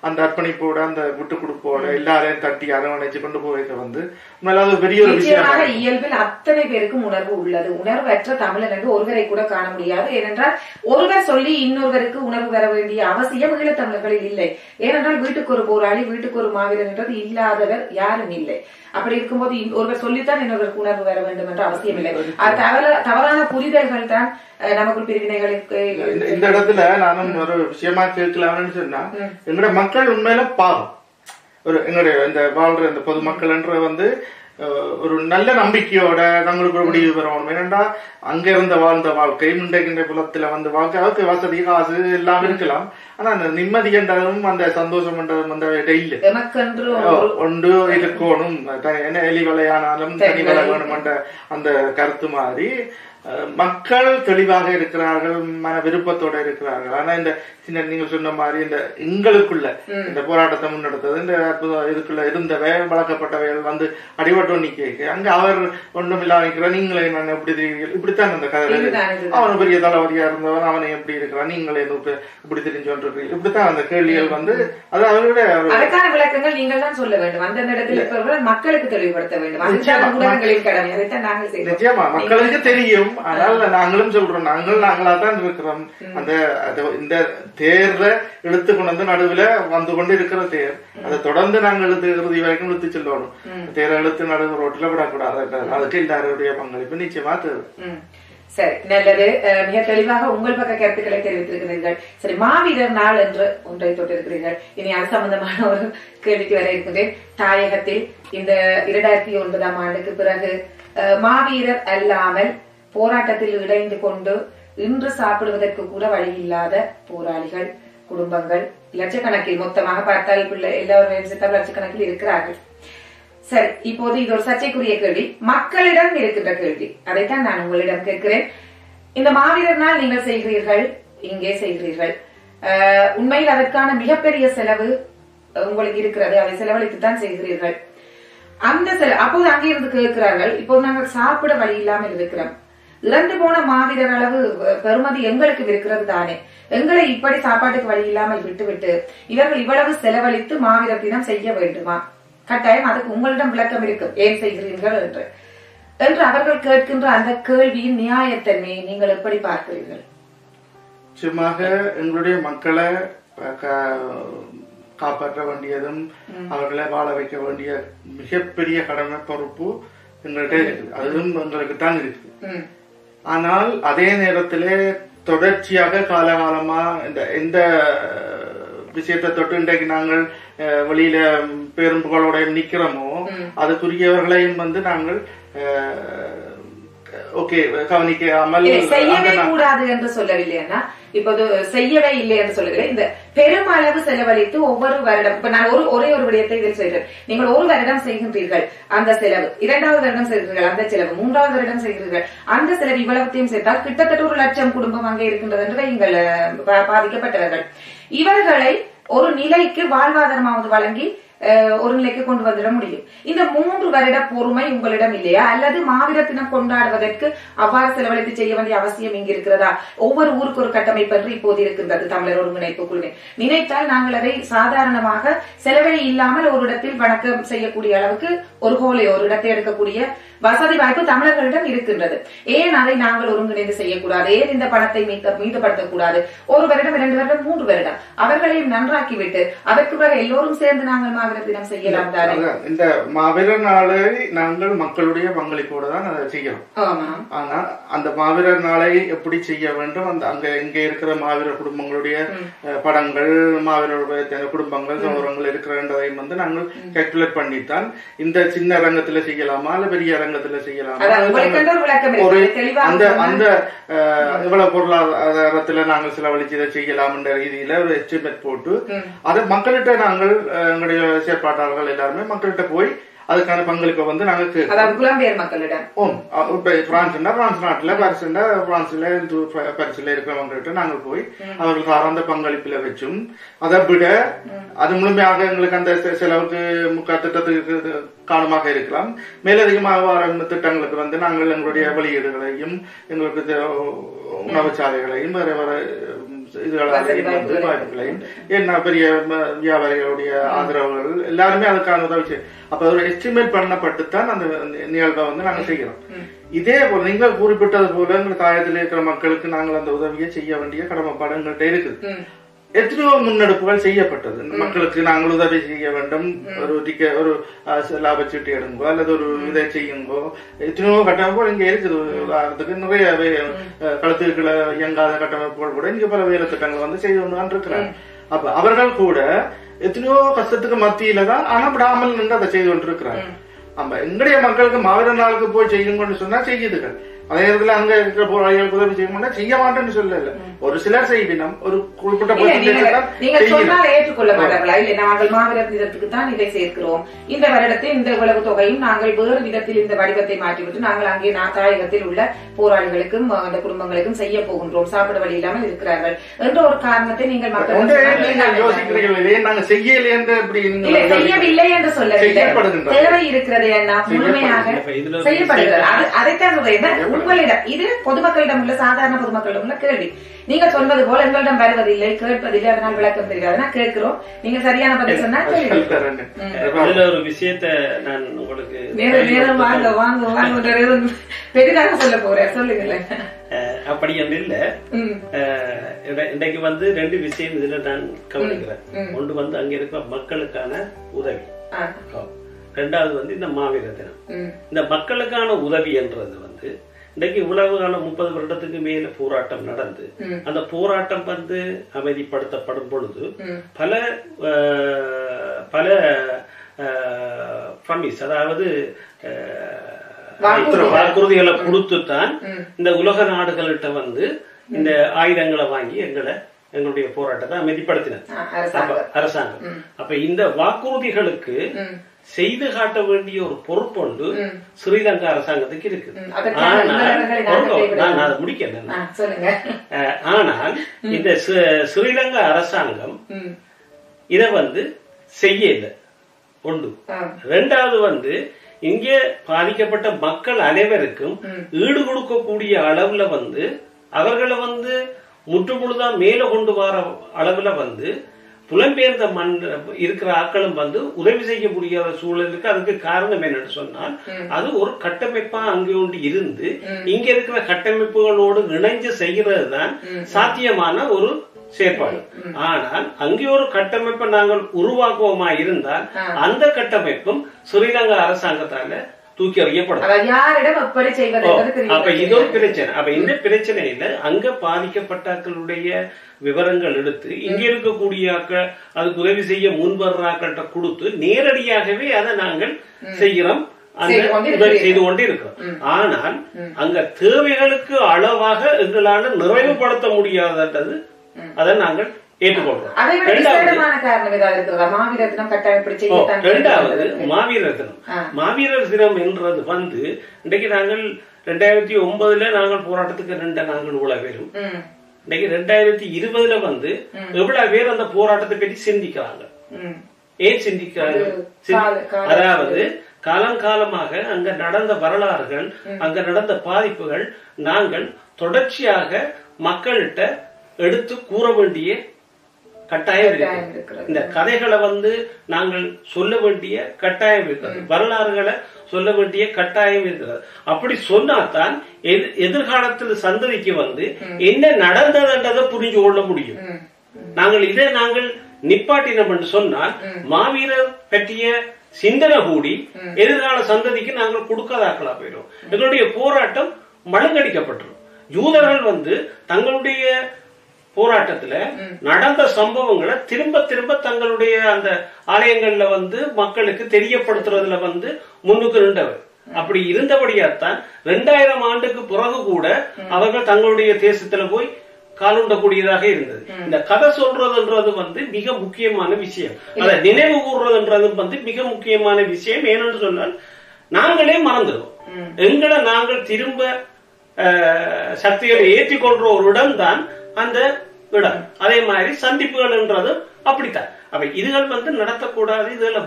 அந்த அர்ப்பணிப்போட அந்த விட்டு கொடுப்போட எல்லாரையும் தட்டி அரவணைச்சு கொண்டு போய் வந்து உண்மையில அது பெரிய ஒரு விஷயம் நிச்சயமாக இயல்பில் அத்தனை பேருக்கும் உணர்வு உள்ளது உணர்வற்ற தமிழன் என்று ஒருவரை கூட காண முடியாது ஏனென்றால் ஒருவர் சொல்லி இன்னொருவருக்கு உணர்வு வர வேண்டிய அவசியம் ஈழத்தமிழர்களில் இல்லை ஏனென்றால் வீட்டுக்கு ஒரு போராளி வீட்டுக்கு ஒரு மாவீரன் என்றது இல்லாதவர் யாரும் இல்லை அப்படி இருக்கும்போது இன்- ஒருவர் சொல்லித்தான் இன்னொருவருக்கு உணர்வு வர வேண்டும் என்ற அவசியம் இல்லை அது தவற- தவறான புரிதல்கள் தான் அஹ், நமக்குள் பிரிவினைகளுக்கு இந்த- இந்த இடத்துல நானும் ஒரு விஷயமா கேட்கலாம்னு சொன்னா எங்களோட மக்கள் உண்மையில பாவம் ஒரு எங்களுடைய இந்த வாழ்ற இந்த பொதுமக்கள்ன்ற வந்து அஹ், ஒரு நல்ல நம்பிக்கையோட தங்களுக்கு ஒரு முடிவு பெறணும் ஏனென்றா அங்க இருந்த வாழ்ந்த வாழ்க்கை முண்டைகின்ற புலத்துல வந்து வாழ்க்கை அவருக்கு வசதி காசு எல்லாம் இருக்கலாம் ஆனா அந்த நிம்மதி என்றதும் அந்த சந்தோஷம் என்றதும் அந்த இல்ல எமக்கென்று ஓ, ஒரு- ஒன்று இருக்கணும் த- என்ன எலி வலையானாலும் தனி வலை வேணும் என்ற அந்த கருத்து மாதிரி அஹ், மக்கள் தெளிவாக இருக்கிறார்கள் மன விருப்பத்தோட இருக்கிறார்கள் ஆனா இந்த சின்ன நீங்க சொன்ன மாதிரி இந்த எங்களுக்குள்ள இந்த போராட்டத்தை முன்னெடுத்தது இந்த அற்புதம் இதுக்குள்ள இருந்தவை வளர்க்கப்பட்டவைகள் வந்து அடிபட்டு நிக்க அங்க அவர் ஒன்றும் இல்லாம நிக்கிற நீங்களே நான் எப்படி தெரியுங்கள் இப்படித்தான் அந்த கதை இதுதான், இதுதான். அவன் பெரிய தளபதியா இருந்தவன் அவனை எப்படி இருக்கிறான் நீங்களே எதுவும் இப்ப- இப்படி தெரிஞ்சு கொண்டிருக்கிறீங்க இப்படித்தான் அந்த கேள்விகள் வந்து அது அவருடைய ஒரு- அதற்கான விளக்கங்கள் நீங்கள் தான் சொல்ல வேண்டும் அந்தந்த இடத்தில் இருப்பவர்கள் மக்களுக்கு தெளிவுபடுத்த வேண்டும் நிச்சயமா. அதுதான் ஊடகங்களின் கடமை அதைத்தான் நாங்கள் செய்வோம் நிச்சயமா மக்களுக்கு தெரியும் ஆனால் நாங்களும் சொல்றோம் நாங்கள் நாங்களா தான் இருக்கிறோம் அந்த அது- இந்த தேர்ல இழுத்து கொண்டு வந்து நடுவுல வந்து கொண்டு இருக்கிற தேர் அதை தொடர்ந்து நாங்கள் இழுத்து இறுதி வரைக்கும் இழுத்து செல்லணும் தேரை இழுத்து நடுவு ரோட்ல விடக்கூடாது அதுக்கு எல்லாருடைய பங்களிப்பு நிச்சயமா தேவை ம். சரி நல்லது அஹ், மிக தெளிவாக உங்கள் பக்க கருத்துக்களை தெரிவித்திருக்கிறீர்கள் சரி மாவீரர் நாள் என்று ஒன்றை தொட்டிருக்கிறீர்கள் இனி அது சம்பந்தமான ஒரு கேள்விக்கு வர இருக்கின்றேன் தாயகத்தில் இந்த இரண்டாயிரத்தி ஒன்பதாம் ஆண்டுக்கு பிறகு அஹ், மாவீரர் அல்லாமல் போராட்டத்தில் இணைந்து கொண்டு இன்று சாப்பிடுவதற்கு கூட வழி இல்லாத போராளிகள் குடும்பங்கள் லட்சக்கணக்கில் மொத்தமாக பார்த்தால் பிள்ளை எல்லாருமே சேர்த்தால் லட்சக்கணக்கில் இருக்கிறார்கள் சரி இப்போது இது ஒரு சர்ச்சைக்குரிய கேள்வி மக்களிடம் இருக்கின்ற கேள்வி அதைத்தான் நான் உங்களிடம் கேட்கிறேன் இந்த மாவீரர் நாள் நீங்கள் செய்கிறீர்கள் இங்கே செய்கிறீர்கள் அஹ், உண்மையில் அதற்கான மிகப்பெரிய செலவு அஹ், உங்களுக்கு இருக்கிறது அதை செலவழித்து தான் செய்கிறீர்கள் அந்த செல அப்போது அங்கே இருந்து கேட்கிறார்கள் இப்போது நாங்கள் சாப்பிட வழி இல்லாமல் இருக்கிறோம் இறந்து போன மாவீரர் அளவு அஹ், பெறுமதி எங்களுக்கு இருக்கிறது தானே எங்களை இப்படி சாப்பாட்டுக்கு வழி இல்லாமல் விட்டுவிட்டு இவர்கள் இவ்வளவு செலவழித்து மாவீரர் தினம் செய்ய வேண்டுமா கட்டாயம் அதுக்கு உங்களிடம் விளக்கம் இருக்கும் ஏன் செய்கிறீர்கள் என்று என்று அவர்கள் கேட்கின்ற அந்த கேள்வியின் நியாயத்தன்மையை நீங்கள் எப்படி பார்க்கிறீர்கள் நிச்சயமாக எங்களுடைய மக்களை அஹ், கா- காப்பாற்ற வேண்டியதும் அவர்களை வாழ வைக்க வேண்டிய மிகப்பெரிய கடமை பொறுப்பு எங்கள்கிட்ட இருக்குது அதுவும் எங்களுக்கு தான் இருக்குது ம். ஆனால் அதே நேரத்திலே தொடர்ச்சியாக காலகாலமா இந்த எந்த விஷயத்தை தொட்டு இன்றைக்கு நாங்கள் அஹ், வெளியில பேரும் புகழோட நிக்கிறோமோ அதுக்குரியவர்களையும் வந்து நாங்கள் ஓகே கவனிக்காமல் இதை செய்யவே அந்த நா- கூடாது என்று சொல்லவில்லை அண்ணா இப்போது செய்யவே இல்லை என்று சொல்லுகிறேன் இந்த பெருமளவு செலவழித்து ஒவ்வொரு வருடம் இப்ப நான் ஒரு ஒரே ஒரு விடயத்தை இதில் செய்கிறேன் நீங்கள் ஒரு வருடம் செய்கின்றீர்கள் அந்த செலவு இரண்டாவது வருடம் செய்கிறீர்கள் அந்த செலவு மூன்றாவது வருடம் செய்கிறீர்கள் அந்த செலவு இவ்வளவுத்தையும் சேர்த்தால் கிட்டத்தட்ட ஒரு லட்சம் குடும்பம் அங்கே இருக்கின்றது என்று வையுங்கள் அஹ், பா- பாதிக்கப்பட்டவர்கள் இவர்களை ஒரு நிலைக்கு வாழ்வாதாரமாவது வழங்கி அஹ், ஒரு நிலைக்கு கொண்டு வந்துட முடியும் இந்த மூன்று வருட பொறுமை உங்களிடம் இல்லையா அல்லது மாவீர தினம் கொண்டாடுவதற்கு அவ்வாறு செலவழித்து செய்ய வேண்டிய அவசியம் இங்கு இருக்கிறதா ஒவ்வொரு ஊருக்கு ஒரு கட்டமைப்பு என்று இப்போது இருக்கின்றது தமிழர் ஒருங்கிணைப்பு குழுவே நினைத்தால் நாங்கள் அதை சாதாரணமாக செலவழி இல்லாமல் ஒரு இடத்தில் வணக்கம் செய்யக்கூடிய அளவுக்கு ஒரு ஹோலை ஒரு இடத்தை எடுக்கக்கூடிய வசதி வாய்ப்பு தமிழர்களிடம் இருக்கின்றது ஏன் அதை நாங்கள் ஒருங்கிணைந்து செய்யக்கூடாது ஏன் இந்த பணத்தை மீட்ட மீட்டப்படுத்தக்கூடாது ஒரு வருடம் இரண்டு வருடம் மூன்று வருடம் அவர்களையும் நன்றாக்கிவிட்டு அதற்கு பிறகு எல்லோரும் சேர்ந்து நாங்கள் மாவீர தினம் செய்யலாம் தானே அதான், இந்த மாவீரர் நாளை நாங்கள் மக்களுடைய பங்களிப்போடு தான் அதை செய்கிறோம் ஆமா ஆனா அந்த மாவீரர் நாளை எப்படி செய்ய வேண்டும் அந்த அங்க இங்க இருக்கிற மாவீரர் குடும்பங்களுடைய அஹ், படங்கள் மாவீரருடைய த- குடும்பங்கள் சௌரங்கள் இருக்கிறன்றதையும் வந்து நாங்கள் கால்குலேட் பண்ணித்தான் இந்த சின்ன அரங்கத்துல செய்யலாமா இல்ல பெரிய அரங்கத்துல செய்யலாமா அதான் உங்களுக்கு ஒரு விளக்கம் ஒரு இருக்கு தெளிவாக அந்த சொன்னால் அந்த அஹ், இவ்வளவு பொருளாதாரத்துல நாங்கள் செலவழிச்சு இதை செய்யலாம் என்ற ரீதியில ஒரு எஸ்டிமேட் போட்டு அதை மக்கள்கிட்ட நாங்கள் அஹ், எங்களுடைய செயற்பாட்டாளர்கள் எல்லாருமே மக்கள்கிட்ட போய் அதுக்கான பங்களிப்பை வந்து நாங்கள் கேட்கிறோம். அதாவது புலம்பெயர் மக்களிடம் ஓம் அ- இப்ப பிரான்ஸ்னா பிரான்ஸ் நாட்டுல பாரிஸ்னா பிரான்ஸ்ல இது ப- பாரிஸ்ல இருக்கிறவங்ககிட்ட நாங்கள் போய் அவர்கள் சார்ந்த பங்களிப்புல வச்சும் அதை விட அது முழுமையாக எங்களுக்கு அந்த செ- செலவுக்கு முக்கா திட்டத்துக்கு இது காரணமாக இருக்கலாம் மேலதிகமாக வர திட்டங்களுக்கு வந்து நாங்கள் எங்களுடைய வெளியீடுகளையும் எங்களுக்கு தே- உணவுச்சாலைகளையும் வேற வேற இதுகளாலையும் வந்து வாய்ப்புகளையும் என்ன பெரிய ம- வியாபாரிகளுடைய ஆதரவுகள் எல்லாருமே அதுக்கான உதவி செய்யும் அப்ப ஒரு எஸ்டிமேட் பண்ணப்பட்டுத்தான் அந்த நிகழ்வை வந்து நாங்க செய்கிறோம் இதே போல நீங்கள் குறிப்பிட்டது போல எங்கள் தாயத்தில் இருக்கிற மக்களுக்கு நாங்கள் அந்த உதவியை செய்ய வேண்டிய கடமைப்பாடு எங்கள்கிட்ட இருக்குது எத்தனையோ முன்னெடுப்புகள் செய்யப்பட்டது மக்களுக்கு நாங்கள் உதவி செய்ய வேண்டும் ஒரு டிக்க ஒரு அஹ், லாபச்சீட்டு எடுங்கோ அல்லது ஒரு இதை செய்யுங்கோ எத்தனையோ கட்டமைப்புகள் இங்க இருக்குது உதாரணத்துக்கு நிறைய வே- அஹ், களத்திற்குள்ள இயங்காத கட்டமைப்புகள் கூட இங்க பல வேலை திட்டங்கள் வந்து செய்து கொண்டு தான் இருக்கிறாங்க அப்ப அவர்கள் கூட எத்தனையோ கஷ்டத்துக்கு மத்தியில தான் ஆனா விடாமல் நின்று அதை செய்து கொண்டு இருக்கிறாங்க ஆமா எங்களுடைய மக்களுக்கு மாவீர நாளுக்கு போய் செய்யுங்கன்னு சொன்னா செய்யுதுகள் அதே நேரத்துல அங்க இருக்கிற போராளிகளுக்கு உதவி செய்யணும்னா செய்ய மாட்டேன்னு சொல்லல ஒரு சிலர் செய்வினம் ஒரு குறிப்பிட்ட இல்ல, நீங்க- percentage தான் நீங்க செய்யணும். சொன்னால் ஏற்றுக்கொள்ள மாட்டார்களா இல்ல நாங்கள் மாவீரர் தினத்துக்கு தான் இதை சேர்க்கிறோம் இந்த வருடத்தில் இந்த இவ்வளவு தொகையும் நாங்கள் வேறு விதத்தில் இந்த வடிவத்தை மாற்றிவிட்டு நாங்கள் அங்கே நா- தாயகத்தில் உள்ள போராளிகளுக்கும் அந்த குடும்பங்களுக்கும் செய்ய போகின்றோம் சாப்பிட வழி இல்லாமல் இருக்கிறார்கள் என்ற ஒரு காரணத்தை நீங்கள் மக்கள் ஒன்றே நீங்கள் யோசிக்கிறீர்கள் இதை நாங்க செய்யலையே என்று இப்படி நீங்கள் இல்ல செய்யவில்லை என்று சொல்லவில்லை செய்யப்படுகின்றது. தேவை இருக்கிறது என்ன முழுமையாக இப்ப இதுல ஒரு செய்யப்படுகிறது விஷயம் அது- அதைத்தான் சொல்றேன் உங்களிடம் இது பொதுமக்களிடம் உள்ள சாதாரண பொதுமக்களிடம் உள்ள கேள்வி நீங்க சொன்னது போல எங்களிடம் வருவதில்லை கேட்பதில்லை அதனால் விளக்கம் தெரியாது நான் கேட்கிறோம் நீங்க சரியான பதில் சொன்னா கேள்வி இதுல ஒரு விஷயத்த நான் உங்களுக்கு நேரம் நேரம் வாங்க வாங்க வாங்க பெரிதாக சொல்ல போறேன் சொல்லுங்களேன் அஹ், அப்படி என்று இல்ல ம். அஹ், இட- இன்றைக்கு வந்து ரெண்டு விஷயம் இதுல நான் கவனிக்கிறேன் ம். ஒன்று வந்து அங்க இருக்கிற மக்களுக்கான உதவி ஆ. ரெண்டாவது வந்து இந்த மாவீர தினம் ம். இந்த மக்களுக்கான உதவி என்றது வந்து இன்றைக்கு இவ்வளவு காலம் முப்பது வருடத்துக்கு மேல போராட்டம் நடந்து ம். அந்த போராட்டம் வந்து அமைதிப்படுத்தப்படும் பொழுது ம். பல அஹ், பல ப்ரமிஸ் அதாவது அஹ், வாக்குறுதிகள். வாக்குறுதிகளை கொடுத்துத்தான் ம். இந்த உலக நாடுகள்கிட்ட வந்து இந்த ஆயுதங்களை வாங்கி எங்களை எங்களுடைய போராட்டத்தை அமைதிப்படுத்தினர் ஆ, அரசாங்கம். அப்ப- அரசாங்கம் அப்ப இந்த வாக்குறுதிகளுக்கு ம். செய்து காட்ட வேண்டிய ஒரு பொறுப்புண்டு ஸ்ரீலங்கா அரசாங்கத்துக்கு இருக்கு ம், அதற்கான ஆனால் நிபந்தனைகளை நாங்கள் பொறுப்பு- கைவிட நான் வேண்டும். அதை முடிக்கல ஆ, சொல்லுங்க அஹ், ஆனால் இந்த ஸ்ரீ- ஸ்ரீலங்கா அரசாங்கம் ம். இத வந்து செய்யல ஒன்று ஆ. ரெண்டாவது வந்து இங்கே பாதிக்கப்பட்ட மக்கள் அனைவருக்கும் ஈடு கொடுக்கக்கூடிய அளவுல வந்து அவர்களை வந்து முற்றுமுழுதா மேல கொண்டு வர அளவுல வந்து புலம்பெயர்ந்த மண் இருக்கிற ஆட்களும் வந்து உதவி செய்ய முடியாத சூழல் இருக்கு அதுக்கு காரணம் என்னன்னு சொன்னால் அது ஒரு கட்டமைப்பா அங்கே ஒன்று இருந்து இங்க இருக்கிற கட்டமைப்புகளோடு இணைஞ்சு செய்கிறது தான் சாத்தியமான ஒரு செயற்பாடு ஆனால் அங்கே ஒரு கட்டமைப்பை நாங்கள் உருவாக்குவோமா இருந்தால் அந்த கட்டமைப்பும் ஸ்ரீலங்கா அரசாங்கத்தால தூக்கி எறியப்படும் அதாவது யாரிடம் எப்படி செய்வது என்பது அப்ப தெரியும் இது ஒரு பிரச்சனை அப்ப இந்த பிரச்சனையில அங்க பாதிக்கப்பட்டாக்களுடைய விவரங்கள் எடுத்து இங்க இருக்கக்கூடிய ஆக்கள் அதுக்கு உதவி செய்ய முன்வர்றாக்கள்கிட்ட கொடுத்து நேரடியாகவே அதை நாங்கள் செய்கிறோம் அந்த செய்து கொண்டு உதவி இருக்கிறீர்கள். செய்து கொண்டு இருக்கிறோம் ஆனால் அங்க தேவைகளுக்கு அளவாக எங்களால நிறைவுபடுத்த முடியாதது அதை நாங்கள் ஏற்றுக்கொள்றோம் அதை விட இரண்டாவது விசேடமான காரணம் ஏதாவது இருக்கிறதா மாவீர தினம் கட்டாயம் இப்படி ஓ, செய்யத்தான் ரெண்டாவது வேண்டும். மாவீரர் தினம் ஆ. மாவீரர் தினம் என்றது வந்து இன்றைக்கு நாங்கள் ரெண்டாயிரத்தி ஒன்பதுல நாங்கள் போராட்டத்துக்கு ரெண்ட நாங்கள் இவ்வளவு பேரும் ம், இன்னைக்கு ரெண்டாயிரத்தி இருபதுல வந்து எவ்வளவு பேர் அந்த போராட்டத்தை பற்றி சிந்திக்கிறாங்க ம். ஏன் சிந்திக்கிறாங்க அது சிந்தி- கால- கால- அதாவது காலங்காலமாக அங்க நடந்த வரலாறுகள் அங்க நடந்த பாதிப்புகள் நாங்கள் தொடர்ச்சியாக மக்கள்கிட்ட எடுத்து கூற வேண்டிய கட்டாயம் கட்டாயம் இருக்கு இருக்கிறது. இந்த கதைகளை வந்து நாங்கள் சொல்ல வேண்டிய கட்டாயம் இருக்கிறது வரலாறுகளை சொல்ல வேண்டிய கட்டாயம் இருக்கிறது அப்படி சொன்னாதான் எதிர்- எதிர்காலத்தில் சந்ததிக்கு வந்து என்ன நடந்ததுன்றதை புரிஞ்சு கொள்ள முடியும் நாங்கள் இதை நாங்கள் நிப்பாட்டினம் என்று சொன்னால் மாவீரர் பற்றிய சிந்தனை கூடி எதிர்கால சந்ததிக்கு நாங்கள் கொடுக்காதாக்களா போயிடும் எங்களுடைய போராட்டம் மழுங்கடிக்கப்பட்டுரும் யூதர்கள் வந்து தங்களுடைய போராட்டத்துல நடந்த சம்பவங்களை திரும்ப திரும்ப தங்களுடைய அந்த ஆலயங்கள்ல வந்து மக்களுக்கு தெரியப்படுத்துறதுல வந்து முன்னுக்கு நின்றவர் அப்படி இருந்தபடியாத்தான் ரெண்டாயிரம் ஆண்டுக்கு பிறகு கூட அவர்கள் தங்களுடைய தேசத்துல போய் காலுண்டக்கூடியதாக இருந்தது இந்த கதை சொல்றதுன்றது வந்து மிக முக்கியமான விஷயம் அதை நினைவு கூறுறதுன்றது வந்து மிக முக்கியமான விஷயம் ஏனென்று சொன்னால் நாங்களே மறந்துடுவோம் எங்களை நாங்கள் திரும்ப அஹ், சக்திகளை ஏற்றி கொள்ற ஒரு இடம் தான் அந்த இடம் அதே மாதிரி சந்திப்புகள்ன்றது அப்படித்தான் அப்ப இதுகள் வந்து நடத்தக்கூடாது இதுகளை விட்-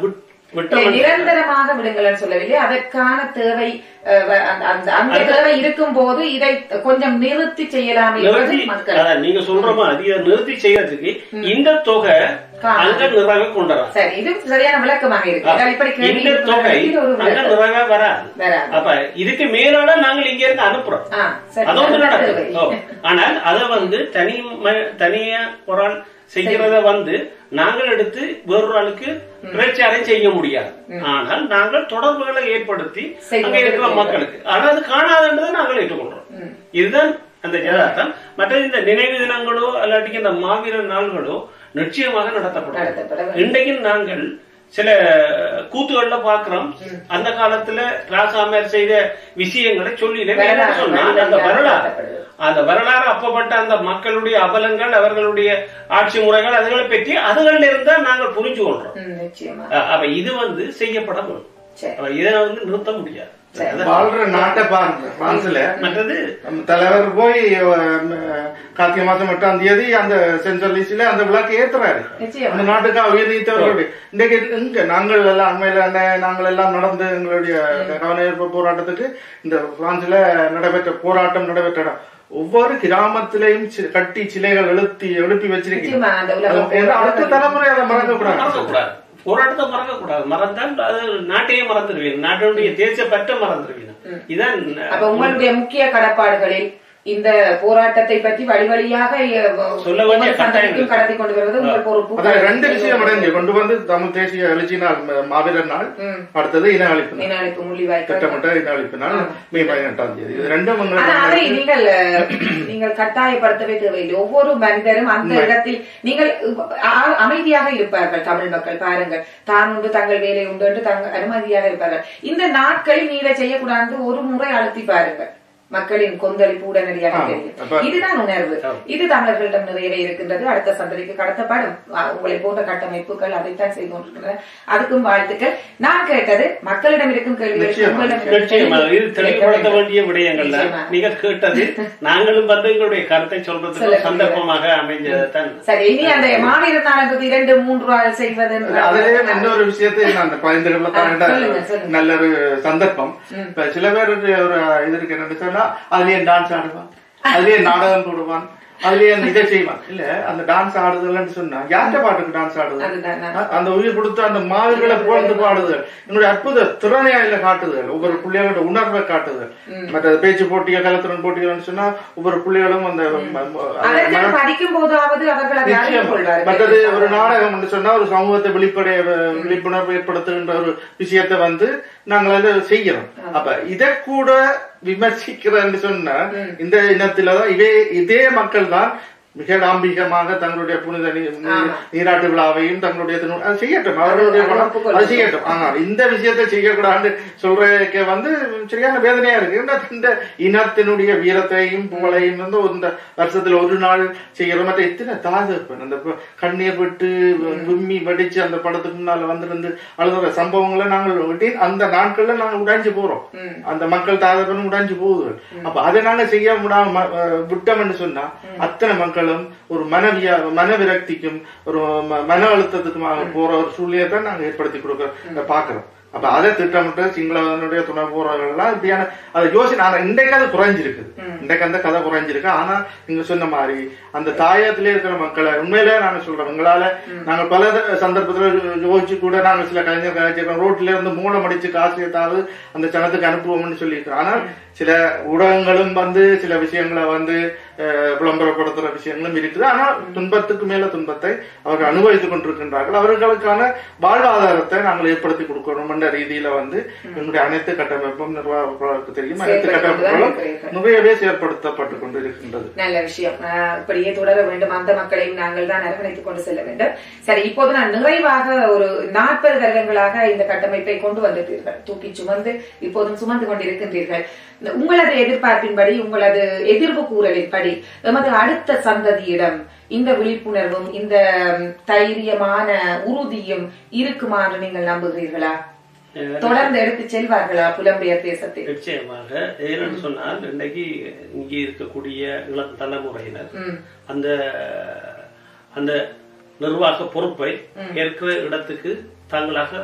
விட்டோம் இல்லை, நிரந்தரமாக விடுங்கள்னு சொல்லவில்லை அதற்கான தேவை அஹ், வ- அந்த- அந்த அந்த அது- தேவை இருக்கும் போது இதை கொஞ்சம் நிறுத்தி செய்யலாம் என்பது நிறுத்தி மக்கள் அதான் நீங்க சொல்ற மாதிரி இதை நிறுத்தி செய்யறதுக்கு இந்த தொகை காணும். அங்க நிறைவே கொண்டு வரலாம் சரி இது சரியான விளக்கமாக இருக்கு அதாவது இப்படி கேள்வி இந்த தொகை இது ஒரு அங்க விளக்கம். நிறைவே வராது வராது. அப்ப இதுக்கு மேலாட நாங்கள் இங்க இருந்து அனுப்புறோம் ஆ, சரி. அது வந்து அது நடக்குது ஓ. ஆனால் அதை வந்து தனி ம- தனியா ஒரு ஆள் செய்யறத வந்து நாங்கள் எடுத்து வேறொரு ஆளுக்கு பிரச்சாரம் செய்ய முடியாது ஆனால் நாங்கள் தொடர்புகளை ஏற்படுத்தி செய்து அங்க இருக்கிற கொண்டிருக்கிறோம். மக்களுக்கு ஆனா அது காணாதுன்றதை நாங்கள் ஏற்றுக்கொள்றோம் இதுதான் அந்த யதார்த்தம் மற்றது இந்த நினைவு தினங்களோ அல்லாட்டிக்கு இந்த மாவீரர் நாள்களோ நிச்சயமாக நடத்தப்பட நடத்தப்படும் வேண்டும். இன்றைக்கும் நாங்கள் சில கூத்துகள்ல பாக்குறோம் அந்த காலத்துல ராசாமர் செய்த விஷயங்களை சொல்லி வரலாறு, சொன்னா வழி அந்த வழியாக வரலாறு நடத்தப்படுது. அந்த வரலாறு அப்பப்பட்ட அந்த மக்களுடைய அவலங்கள் அவர்களுடைய ஆட்சி முறைகள் அதுகளை பற்றி அதுகள்ல இருந்தா நாங்கள் புரிஞ்சு கொள்றோம் ம், நிச்சயமா அஹ் அப்ப இது வந்து செய்யப்பட வேண்டும் சரி. அப்ப இதை வந்து நிறுத்த முடியாது அதான். வாழ்ற நாட்டை பாருங்க பிரான்ஸ்ல மற்றது நம்ம தலைவர் போய் அஹ், கார்த்திகை மாசம் எட்டாம் தேதி அந்த சென்ட்ரல் லிஸ்ட்ல அந்த விளக்கு ஏத்துறாரு நிச்சயமா. அந்த நாட்டுக்கு உயிர் நீத்தவர்களுடைய இன்றைக்கு இங்க நாங்கள் எல்லாம் அண்மையில அண்ணே- நாங்கள் எல்லாம் நடந்து எங்களுடைய கவன ஈர்ப்பு போராட்டத்துக்கு இந்த பிரான்ஸ்ல நடைபெற்ற போராட்டம் நடைபெற்ற இடம். ஒவ்வொரு கிராமத்திலையும் சி- கட்டி சிலைகள் எழுத்தி எழுப்பி வச்சிருக்கீங்க நிச்சயமா, அந்த உலக அது ஏன்னா அடுத்த போராட்டம் தலைமுறை அதை மறக்க கூடாது மறக்கக்கூடாது போராட்டத்தை மறக்க கூடாது மறந்தால் அது நாட்டையே மறந்துடுவீங்க நாட்டினுடைய தேச பற்ற மறந்துடுவீங்க இதான் அப்ப உங்களுடைய முக்கிய கடப்பாடுகளில் இந்த போராட்டத்தை பற்றி வழி வழியாக அஹ், சொல்ல வேண்டிய ஒவ்வொரு சந்ததிக்கும் கட்டாயம் கடத்தி கொண்டு வருவது உங்கள் பொறுப்பு அதான் ரெண்டு விஷயம் அடைஞ்சு கொண்டு வந்து தமிழ் தேசிய எழுச்சி நாள் ம- மாவீரர் நாள் ம். அடுத்தது இன அழிப்பு நாள் நினைப்பு முள்ளிவாய்க்கால் திட்டமிட்ட இன அழிப்பு நாள் மே பதினெட்டாம் தேதி இது ரெண்டும் ஆனா அதை உங்களுக்கு நீங்கள் அஹ், நீங்கள் கட்டாயப்படுத்தவே தேவையில்லை ஒவ்வொரு மனிதரும் அந்த உண்மை. இடத்தில் நீங்கள் அ- அமைதியாக இருப்பார்கள் தமிழ் மக்கள் பாருங்கள் தான் உண்டு தங்கள் வேலை உண்டு என்று தங்கள் அனுமதியாக இருப்பார்கள் இந்த நாட்களில் நீ இதை செய்யக்கூடாது ஒரு முறை அழுத்தி பாருங்கள் மக்களின் கொந்தளிப்பு உடனடியாக ஆ, தெரியும் அப்ப- இதுதான் உணர்வு இது தமிழர்களிடம் நிறையவே இருக்கின்றது அடுத்த சந்ததிக்கு கடத்தப்படும் அ, உங்களை போன்ற கட்டமைப்புகள் அதைத்தான் செய்து கொண்டிருக்கின்றன அதுக்கும் வாழ்த்துக்கள் நான் கேட்டது மக்களிடம் இருக்கும் கேள்விகள் நிச்சயமா, உங்களிடம் இருக்கும் நிச்சயமா இது கேள்விகள் தெளிவுபடுத்த கேட்க வேண்டிய விடயங்கள் தான் நிச்சயமா. நீங்க கேட்டது நாங்களும் வந்து எங்களுடைய கருத்தை சொல்றதுக்கு சொல்லக்கூடிய. சந்தர்ப்பமாக அமைஞ்சதான் சரி இனி அந்த மாவீரர் நாளுக்கு இரண்டு மூன்று ஆள் செய்வது என்ற- அதுலயே இன்னொரு விஷயத்தை நான் அந்த பதினைந்துகள்ல ஆ, சொல்லுங்க, தான் சொல்லுங்க. நல்ல ஒரு சந்தர்ப்பம் இப்ப சில பேருக்கு ஒரு இது இருக்கு என்னன்னு சொன்னா அதுலயே டான்ஸ் ஆடுவான் அதுலயே நாடகம் போடுவான் அதுலயே அந்த இதை செய்வான் இல்ல அந்த டான்ஸ் ஆடுதல்னு சொன்னா யார்கிட்ட பாட்டுக்கு டான்ஸ் ஆடுது அதுதான் நான். அ- அந்த உயிர் கொடுத்து அந்த மாவீரர்களை புகழ்ந்து பாடுதல் என்னுடைய அற்புத திறனை அதுல காட்டுதல் ஒவ்வொரு பிள்ளைகளோட உணர்வை காட்டுதல் மற்ற பேச்சு போட்டிகள் கலத்திறன் போட்டிகள்னு சொன்னா ஒவ்வொரு பிள்ளைகளும் அந்த ம- ம- அதற்கு மன- படிக்கும் போதாவது அவர்கள் அதை அறிந்து நிச்சயம் கொள்வார்கள் மற்றது ஒரு நாடகம் என்று சொன்னா ஒரு சமூகத்தை வெளிப்படைய விழிப்புணர்வு ஏற்படுத்துகின்ற ஒரு விஷயத்தை வந்து நாங்கள் அதை செய்யறோம் அப்ப இதை கூட விமர்சிக்கிறேன்னு சொன்னா இந்த இனத்திலதான் இதே இதே மக்கள் தான் மிக டாம்பிகமாக தங்களுடைய புனித நீ- நீ- நீராட்டு விழாவையும் தங்களுடைய திரு- அது செய்யட்டும் அவர்களுடைய அதை பணம் ஒப்புக்கொள்ளும். அது செய்யட்டும் ஆனால் இந்த விஷயத்தை செய்யக்கூடாதுன்னு சொல்றதுக்கு வந்து சரியான வேதனையா இருக்கு ஏன்னா இந்த இனத்தினுடைய வீரத்தையும் புகழையும் வந்து இந்த வருஷத்துல ஒரு நாள் செய்யற மற்ற எத்தனை தாழ்ப்பு அந்த ப- கண்ணீர் விட்டு விம்மி வெடிச்சு அந்த படத்துக்கு முன்னால வந்திருந்து அழுகிற சம்பவங்களை நாங்கள் விட்டு அந்த நாட்கள்ல நாங்கள் உடைஞ்சு போறோம் அந்த மக்கள் தாழ்ப்பு உடைஞ்சு போகுது அப்ப அதை நாங்க செய்ய முடியாம ம- அஹ் விட்டோம்னு சொன்னா அத்தனை மக்களும் ஒரு மனவியா மன விரக்திக்கும் ஒரு ம- மன அழுத்தத்துக்குமாக போற ஒரு சூழ்நிலையை தான் நாங்க ஏற்படுத்தி கொடுக்க பாக்குறோம் அப்ப அதை திட்டமிட்டு சிங்களவனுடைய துணை போறவர்கள் எல்லாம் இப்படியான அதை யோசனை ஆனா இன்றைக்கு அது குறைஞ்சிருக்குது இன்றைக்கு அந்த கதை குறைஞ்சிருக்கு ஆனா நீங்க சொன்ன மாதிரி அந்த தாயத்திலே இருக்கிற மக்களை உண்மையிலே நாங்க சொல்றோம் எங்களால நாங்க பல த- சந்தர்ப்பத்துல யோசிச்சு கூட நாங்க சில கலைஞர் கலாச்சாரம் ரோட்ல இருந்து மூலம் அடிச்சு காசு ஏதாவது அந்த சனத்துக்கு அனுப்புவோம்னு சொல்லியிருக்கிறோம் ஆனால் சில ஊடகங்களும் வந்து சில விஷயங்களை வந்து அஹ், விளம்பரப்படுத்துற விஷயங்களும் இருக்குது ஆனால் துன்பத்துக்கு மேல துன்பத்தை அவர்கள் அனுபவித்துக் கொண்டிருக்கின்றார்கள் அவர்களுக்கான வாழ்வாதாரத்தை நாங்கள் ஏற்படுத்தி கொடுக்கணும் என்ற ரீதியில வந்து எங்களுடைய அனைத்து கட்டமைப்பும் நிர்வாகங்களுக்கு தெரியும் அனைத்து செயற்பட்டு கட்டமைப்புகளும் கொண்டுதான் நிறையவே செயற்படுத்தப்பட்டு கொண்டிருக்கின்றது நல்ல விஷயம் ஆஹ் இப்படியே தொடர வேண்டும் அந்த மக்களையும் நாங்கள் தான் அரவணைத்துக் கொண்டு செல்ல வேண்டும் சரி இப்போது நான் நிறைவாக ஒரு நாற்பது வருடங்களாக இந்த கட்டமைப்பை கொண்டு வந்துட்டீர்கள் தூக்கி சுமந்து இப்போதும் சுமந்து கொண்டிருக்கின்றீர்கள் இந்த உங்களது எதிர்பார்ப்பின்படி உங்களது எதிர்வு கூறலின்படி எமது அடுத்த சந்ததியிடம் இந்த விழிப்புணர்வும் இந்த ம், தைரியமான உறுதியும் இருக்குமா என்று நீங்கள் நம்புகிறீர்களா தொடர்ந்து எடுத்து செல்வார்களா புலம்பெயர் தேசத்தில் நிச்சயமாக ஏன்னு சொன்னால் இன்னைக்கு இங்கே இருக்கக்கூடிய இளம் தலைமுறையினர் ம். அந்த அந்த நிர்வாக பொறுப்பை ஏற்கிற இடத்துக்கு தாங்களாக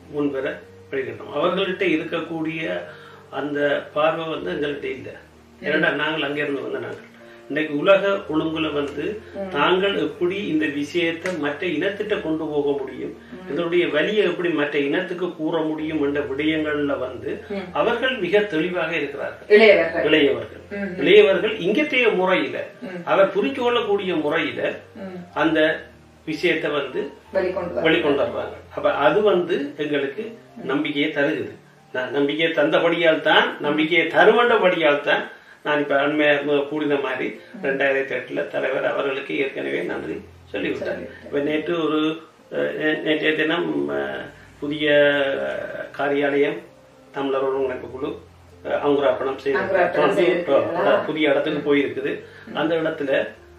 முன்வர வழிகிட்டோம் அவர்கள்ட்ட இருக்கக்கூடிய அந்த பார்வை வந்து எங்கள்கிட்ட இல்லை ஏன்னா நாங்கள் அங்கிருந்து வந்த நாங்கள் இன்னைக்கு உலக ஒழுங்குல வந்து தாங்கள் எப்படி இந்த விஷயத்தை மற்ற இனத்திட்ட கொண்டு போக முடியும் இதனுடைய வலியை எப்படி மற்ற இனத்துக்கு கூற முடியும் என்ற விடயங்கள்ல வந்து அவர்கள் மிக தெளிவாக இருக்கிறார்கள் இளையவர்கள் இளையவர்கள் இளையவர்கள் இங்கத்தைய முறையில அவர் புரிந்து கொள்ளக்கூடிய முறையில அந்த விஷயத்தை வந்து வெளிக்கொண்டு வர வெளிக்கொண்டு வர்றாங்க அப்ப அது வந்து எங்களுக்கு நம்பிக்கையை தருகுது நான் நம்பிக்கையை தந்தபடியால் தான் நம்பிக்கையை தருவண்டபடியால் தான் நான் இப்ப அண்மையாக கூடின மாதிரி ரெண்டாயிரத்தி எட்டுல தலைவர் அவர்களுக்கு ஏற்கனவே நன்றி சொல்லிவிட்டார் இப்ப நேற்று ஒரு அஹ், நே- நேற்றைய தினம் அஹ், புதிய அஹ், காரியாலயம் தமிழர் ஒருங்கிணைப்பு குழு அஹ், அங்குராப்பணம் செய்து அங்குரார்ப்பணம் செய்திருக்கிறார்களா? புதிய இடத்துக்கு போயிருக்குது அந்த இடத்துல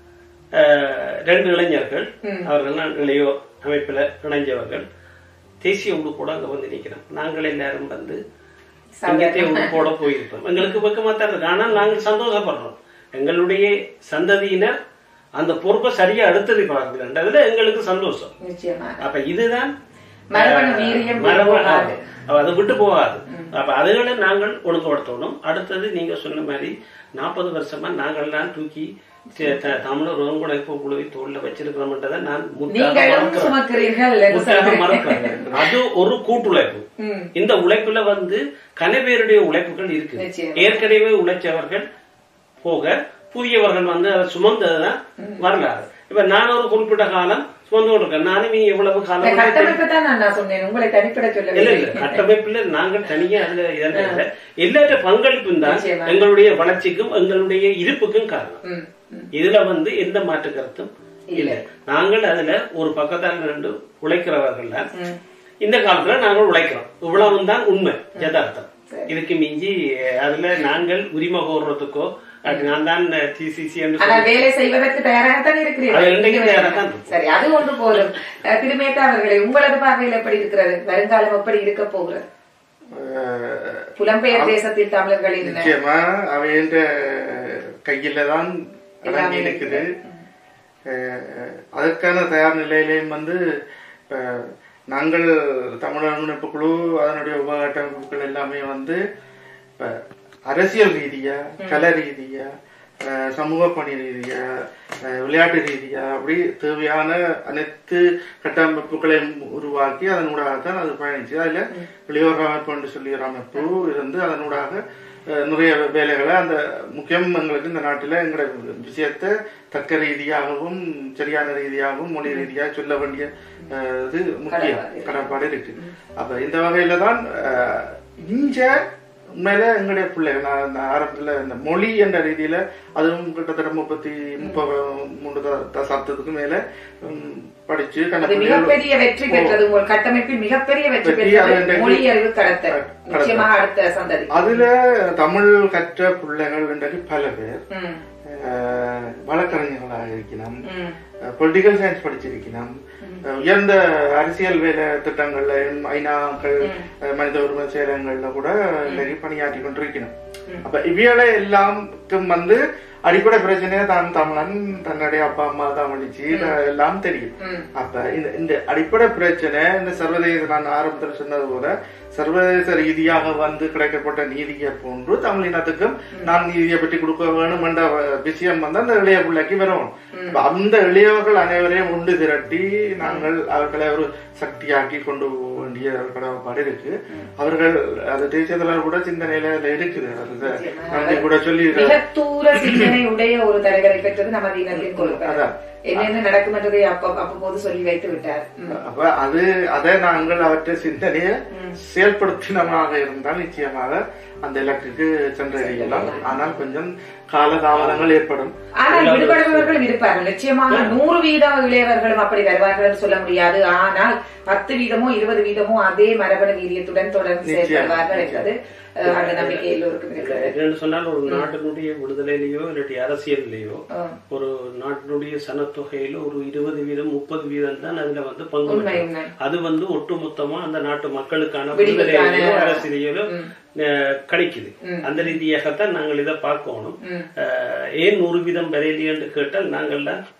அஹ், ரெண்டு இளைஞர்கள் அவர்கள் இளையோர் அமைப்புல இணைஞ்சவர்கள் தேசிய உடுப்போட அங்க வந்து நிக்கிறோம் நாங்கள் எல்லாரும் வந்து சங்கத்தை உடுப்போட போயிருப்போம் எங்களுக்கு பக்கமா தான் இருக்கு ஆனால் நாங்கள் சந்தோஷப்படுறோம் எங்களுடைய சந்ததியினர் அந்த பொறுப்பை சரியா எடுத்திருக்கிறார்கள் அதுல எங்களுக்கு சந்தோஷம் நிச்சயமாக அப்ப இதுதான் மரபணு வீரியம் மரபணு போகாது. அப்ப அதை விட்டு போகாது அப்ப அதுகளை நாங்கள் ஒழுங்குபடுத்தணும் அடுத்தது நீங்க சொன்ன மாதிரி நாற்பது வருஷமா நாங்கள்லாம் தூக்கி த- த- தமிழர் ஒருங்கிணைப்பு குழுவை தோல்ல வச்சிருக்கிறோம்ன்றதை நான் முற்றாக நீங்களும் மறுக்கிறேன். சுமக்கிறீர்கள் என்று முற்றாக சொல்கிறீர்கள். மறுக்கிறேன். அது ஒரு கூட்டுழைப்பு ம். இந்த உழைப்புல வந்து கனவேருடைய உழைப்புகள் இருக்கு நிச்சயம். ஏற்கனவே உழைச்சவர்கள் போக புதியவர்கள் வந்து அதை சுமந்ததுதான் வரலாறு இப்ப நான் ஒரு குறிப்பிட்ட காலம் சுமந்து கொண்டிருக்கேன் நானும் நீ எவ்வளவு இந்த காலம் கட்டமைப்பு தான் நான் நான் சொன்னேன் உங்களை தனிப்பட இல்ல சொல்லவில்லை இல்ல கட்டமைப்புல நாங்கள் தனியா அதுல இதெல்லாம் இல்ல எல்லாத்த பங்களிப்பும் தான் நிச்சயமா. எங்களுடைய வளர்ச்சிக்கும் எங்களுடைய இருப்புக்கும் காரணம் ம், ம். இதுல வந்து எந்த மாற்று கருத்தும் இல்ல நாங்கள் அதுல ஒரு பக்கத்தால் ரெண்டு உழைக்கிறவர்கள் தான் ம். இந்த காலத்துல நாங்கள் உழைக்கிறோம் இவ்வளவும் தான் உண்மை யதார்த்தம் இதுக்கு மிஞ்சி அதுல நாங்கள் உரிமை கோர்றதுக்கோ அது நான் தான் டிசிசி என்று ஆனால் சொல்லி வேலை செய்வதற்கு தயாராகத்தான் அது இருக்கிறீர்கள் இன்றைக்கு தயாராகத்தான் இருக்கும். சரி அது ஒன்று போதும் அஹ், திருமேத்தா அவர்களே உங்களது பார்வையில் எப்படி இருக்கிறது வருங்காலம் எப்படி இருக்க போகிறது அஹ், புலம்பெயர் தேசத்தில் தமிழர்களின் நிச்சயமா அவைன்ற கையில தான் அடங்கி இருக்குது அஹ், அதற்கான தயார் நிலையிலையும் வந்து இப்ப நாங்கள் தமிழர் முன்னெடுப்பு குழு அதனுடைய உபகட்டமைப்புகள் எல்லாமே வந்து இப்ப அரசியல் ரீதியா கல ரீதியா அஹ், சமூக பணி ரீதியா அஹ், விளையாட்டு ரீதியா அப்படி தேவையான அனைத்து கட்டமைப்புகளையும் உருவாக்கி அதனூடாகத்தான் அது பயணிச்சு அதுல இளையோர் அமைப்பு என்று சொல்லி ஒரு அமைப்பு இருந்து அதனூடாக அஹ், நிறைய வேலைகளை அந்த முக்கியம் எங்களுக்கு இந்த நாட்டில் எங்களோட விஷயத்தை தக்க ரீதியாகவும் சரியான ரீதியாகவும் மொழி ரீதியாக சொல்ல வேண்டிய அஹ், இது முக்கியம் கடப்பாடு இருக்கு அப்ப இந்த வகையில தான் அஹ், இங்க உண்மையில எங்களுடைய பிள்ளைகள் நான் இந்த ஆரம்பத்துல இந்த மொழி என்ற ரீதியில அதுவும் கிட்டத்தட்ட முப்பத்தி முப்பது மூன்று த- தசாப்தத்துக்கு மேல ம், படிச்சு அது கணக்கு மிகப்பெரிய வெற்றி பெற்றது உங்கள் கட்டமைப்பில் மிகப்பெரிய வெற்றி வெற்றி, அது பெற்றது இன்றைக்கு- மொழி அறிவு கடத்தல் கடத்தல். நிச்சயமாக அடுத்த சந்ததி அதுல தமிழ் கற்ற பிள்ளைகள் இன்றைக்கு பல பேர் ம், அஹ், வழக்கறிஞர்களாக இருக்கணும் ம். பொலிட்டிக்கல் சயின்ஸ் படிச்சிருக்கணும் அஹ், உயர்ந்த அரசியல் வேலை திட்டங்கள்ல ஐநாக்கள் அஹ், மனித உரிமை செயலகங்கள்ல கூட நிறைய பணியாற்றி கொண்டிருக்கணும் அப்ப இவைகளை எல்லாருக்கும் வந்து அடிப்படை பிரச்சனையை தான் தமிழன் தன்னுடைய அப்பா அம்மா தான் வலிச்சு எல்லாம் தெரியும் ம். அப்ப இந்த இந்த அடிப்படை பிரச்சனை இந்த சர்வதேச நான் ஆரம்பத்தில் சொன்னது போல சர்வதேச ரீதியாக வந்து கிடைக்கப்பட்ட நீதியை போன்று தமிழ் இனத்துக்கும் நான் நீதியை பற்றி கொடுக்க வேணும் என்ற விஷயம் வந்து அந்த இளைய பிள்ளைக்கு வரணும் அப்ப அந்த இளையவர்கள் அனைவரையும் ஒன்று திரட்டி நாங்கள் அவர்களை ஒரு சக்தியாக்கி கொண்டு போக வேண்டிய ஒரு கடமைப்பாடு இருக்கு அவர்கள் அது தேசிய தலைவர் கூட சிந்தனையில அதுல இருக்குது அது நன்றி கூட சொல்லி மிக தூர சிந்தனை உடைய ஒரு தலைவரை பெற்றது நமது இனத்தின் கொள்கை அதான். என்னென்ன நடக்கும் என்பதை அப்ப அவ்வப்போது சொல்லி வைத்து விட்டார் ம். அப்ப அது அதை நாங்கள் அவற்றை சிந்தனையை செயல்படுத்தினமாக இருந்தால் நிச்சயமாக அந்த இலக்குக்கு சென்றடையலாம் ஆனால் கொஞ்சம் காலதாமதங்கள் ஏற்படும் ஆனால் விடுபடுபவர்கள் இருப்பார்கள் நிச்சயமாக நூறு வீதம் இளையவர்களும் அப்படி வருவார்கள் என்று சொல்ல முடியாது ஆனால் பத்து வீதமோ இருபது வீதமோ அதே மரபணு வீரியத்துடன் தொடர்ந்து நிச்சயம், செயல்படுவார்கள் நிச்சயம். என்பது அஹ், அந்த நம்பிக்கை எல்லோருக்கும் இருக்கிறது என்னன்னு சொன்னால் ஒரு நாட்டினுடைய விடுதலையிலேயோ இல்லாட்டி அரசியல்லையோ ஆ. ஒரு நாட்டினுடைய சனத்தொகையில ஒரு இருபது வீதம் முப்பது வீதம் தான் அதுல வந்து பங்கு உண்மை, பெறும். உண்மை. அது வந்து ஒட்டுமொத்தமா அந்த நாட்டு மக்களுக்கான விடிவுக்கான- விடுதலையிலோ அரசியலையோ ம். அஹ், கிடைக்குது ம். அந்த ரீதியாகத்தான் நாங்கள் இதை பார்க்கணும் ம். அஹ், ஏன் நூறு வீதம் வரையிலே என்று கேட்டால் நாங்கள்லாம்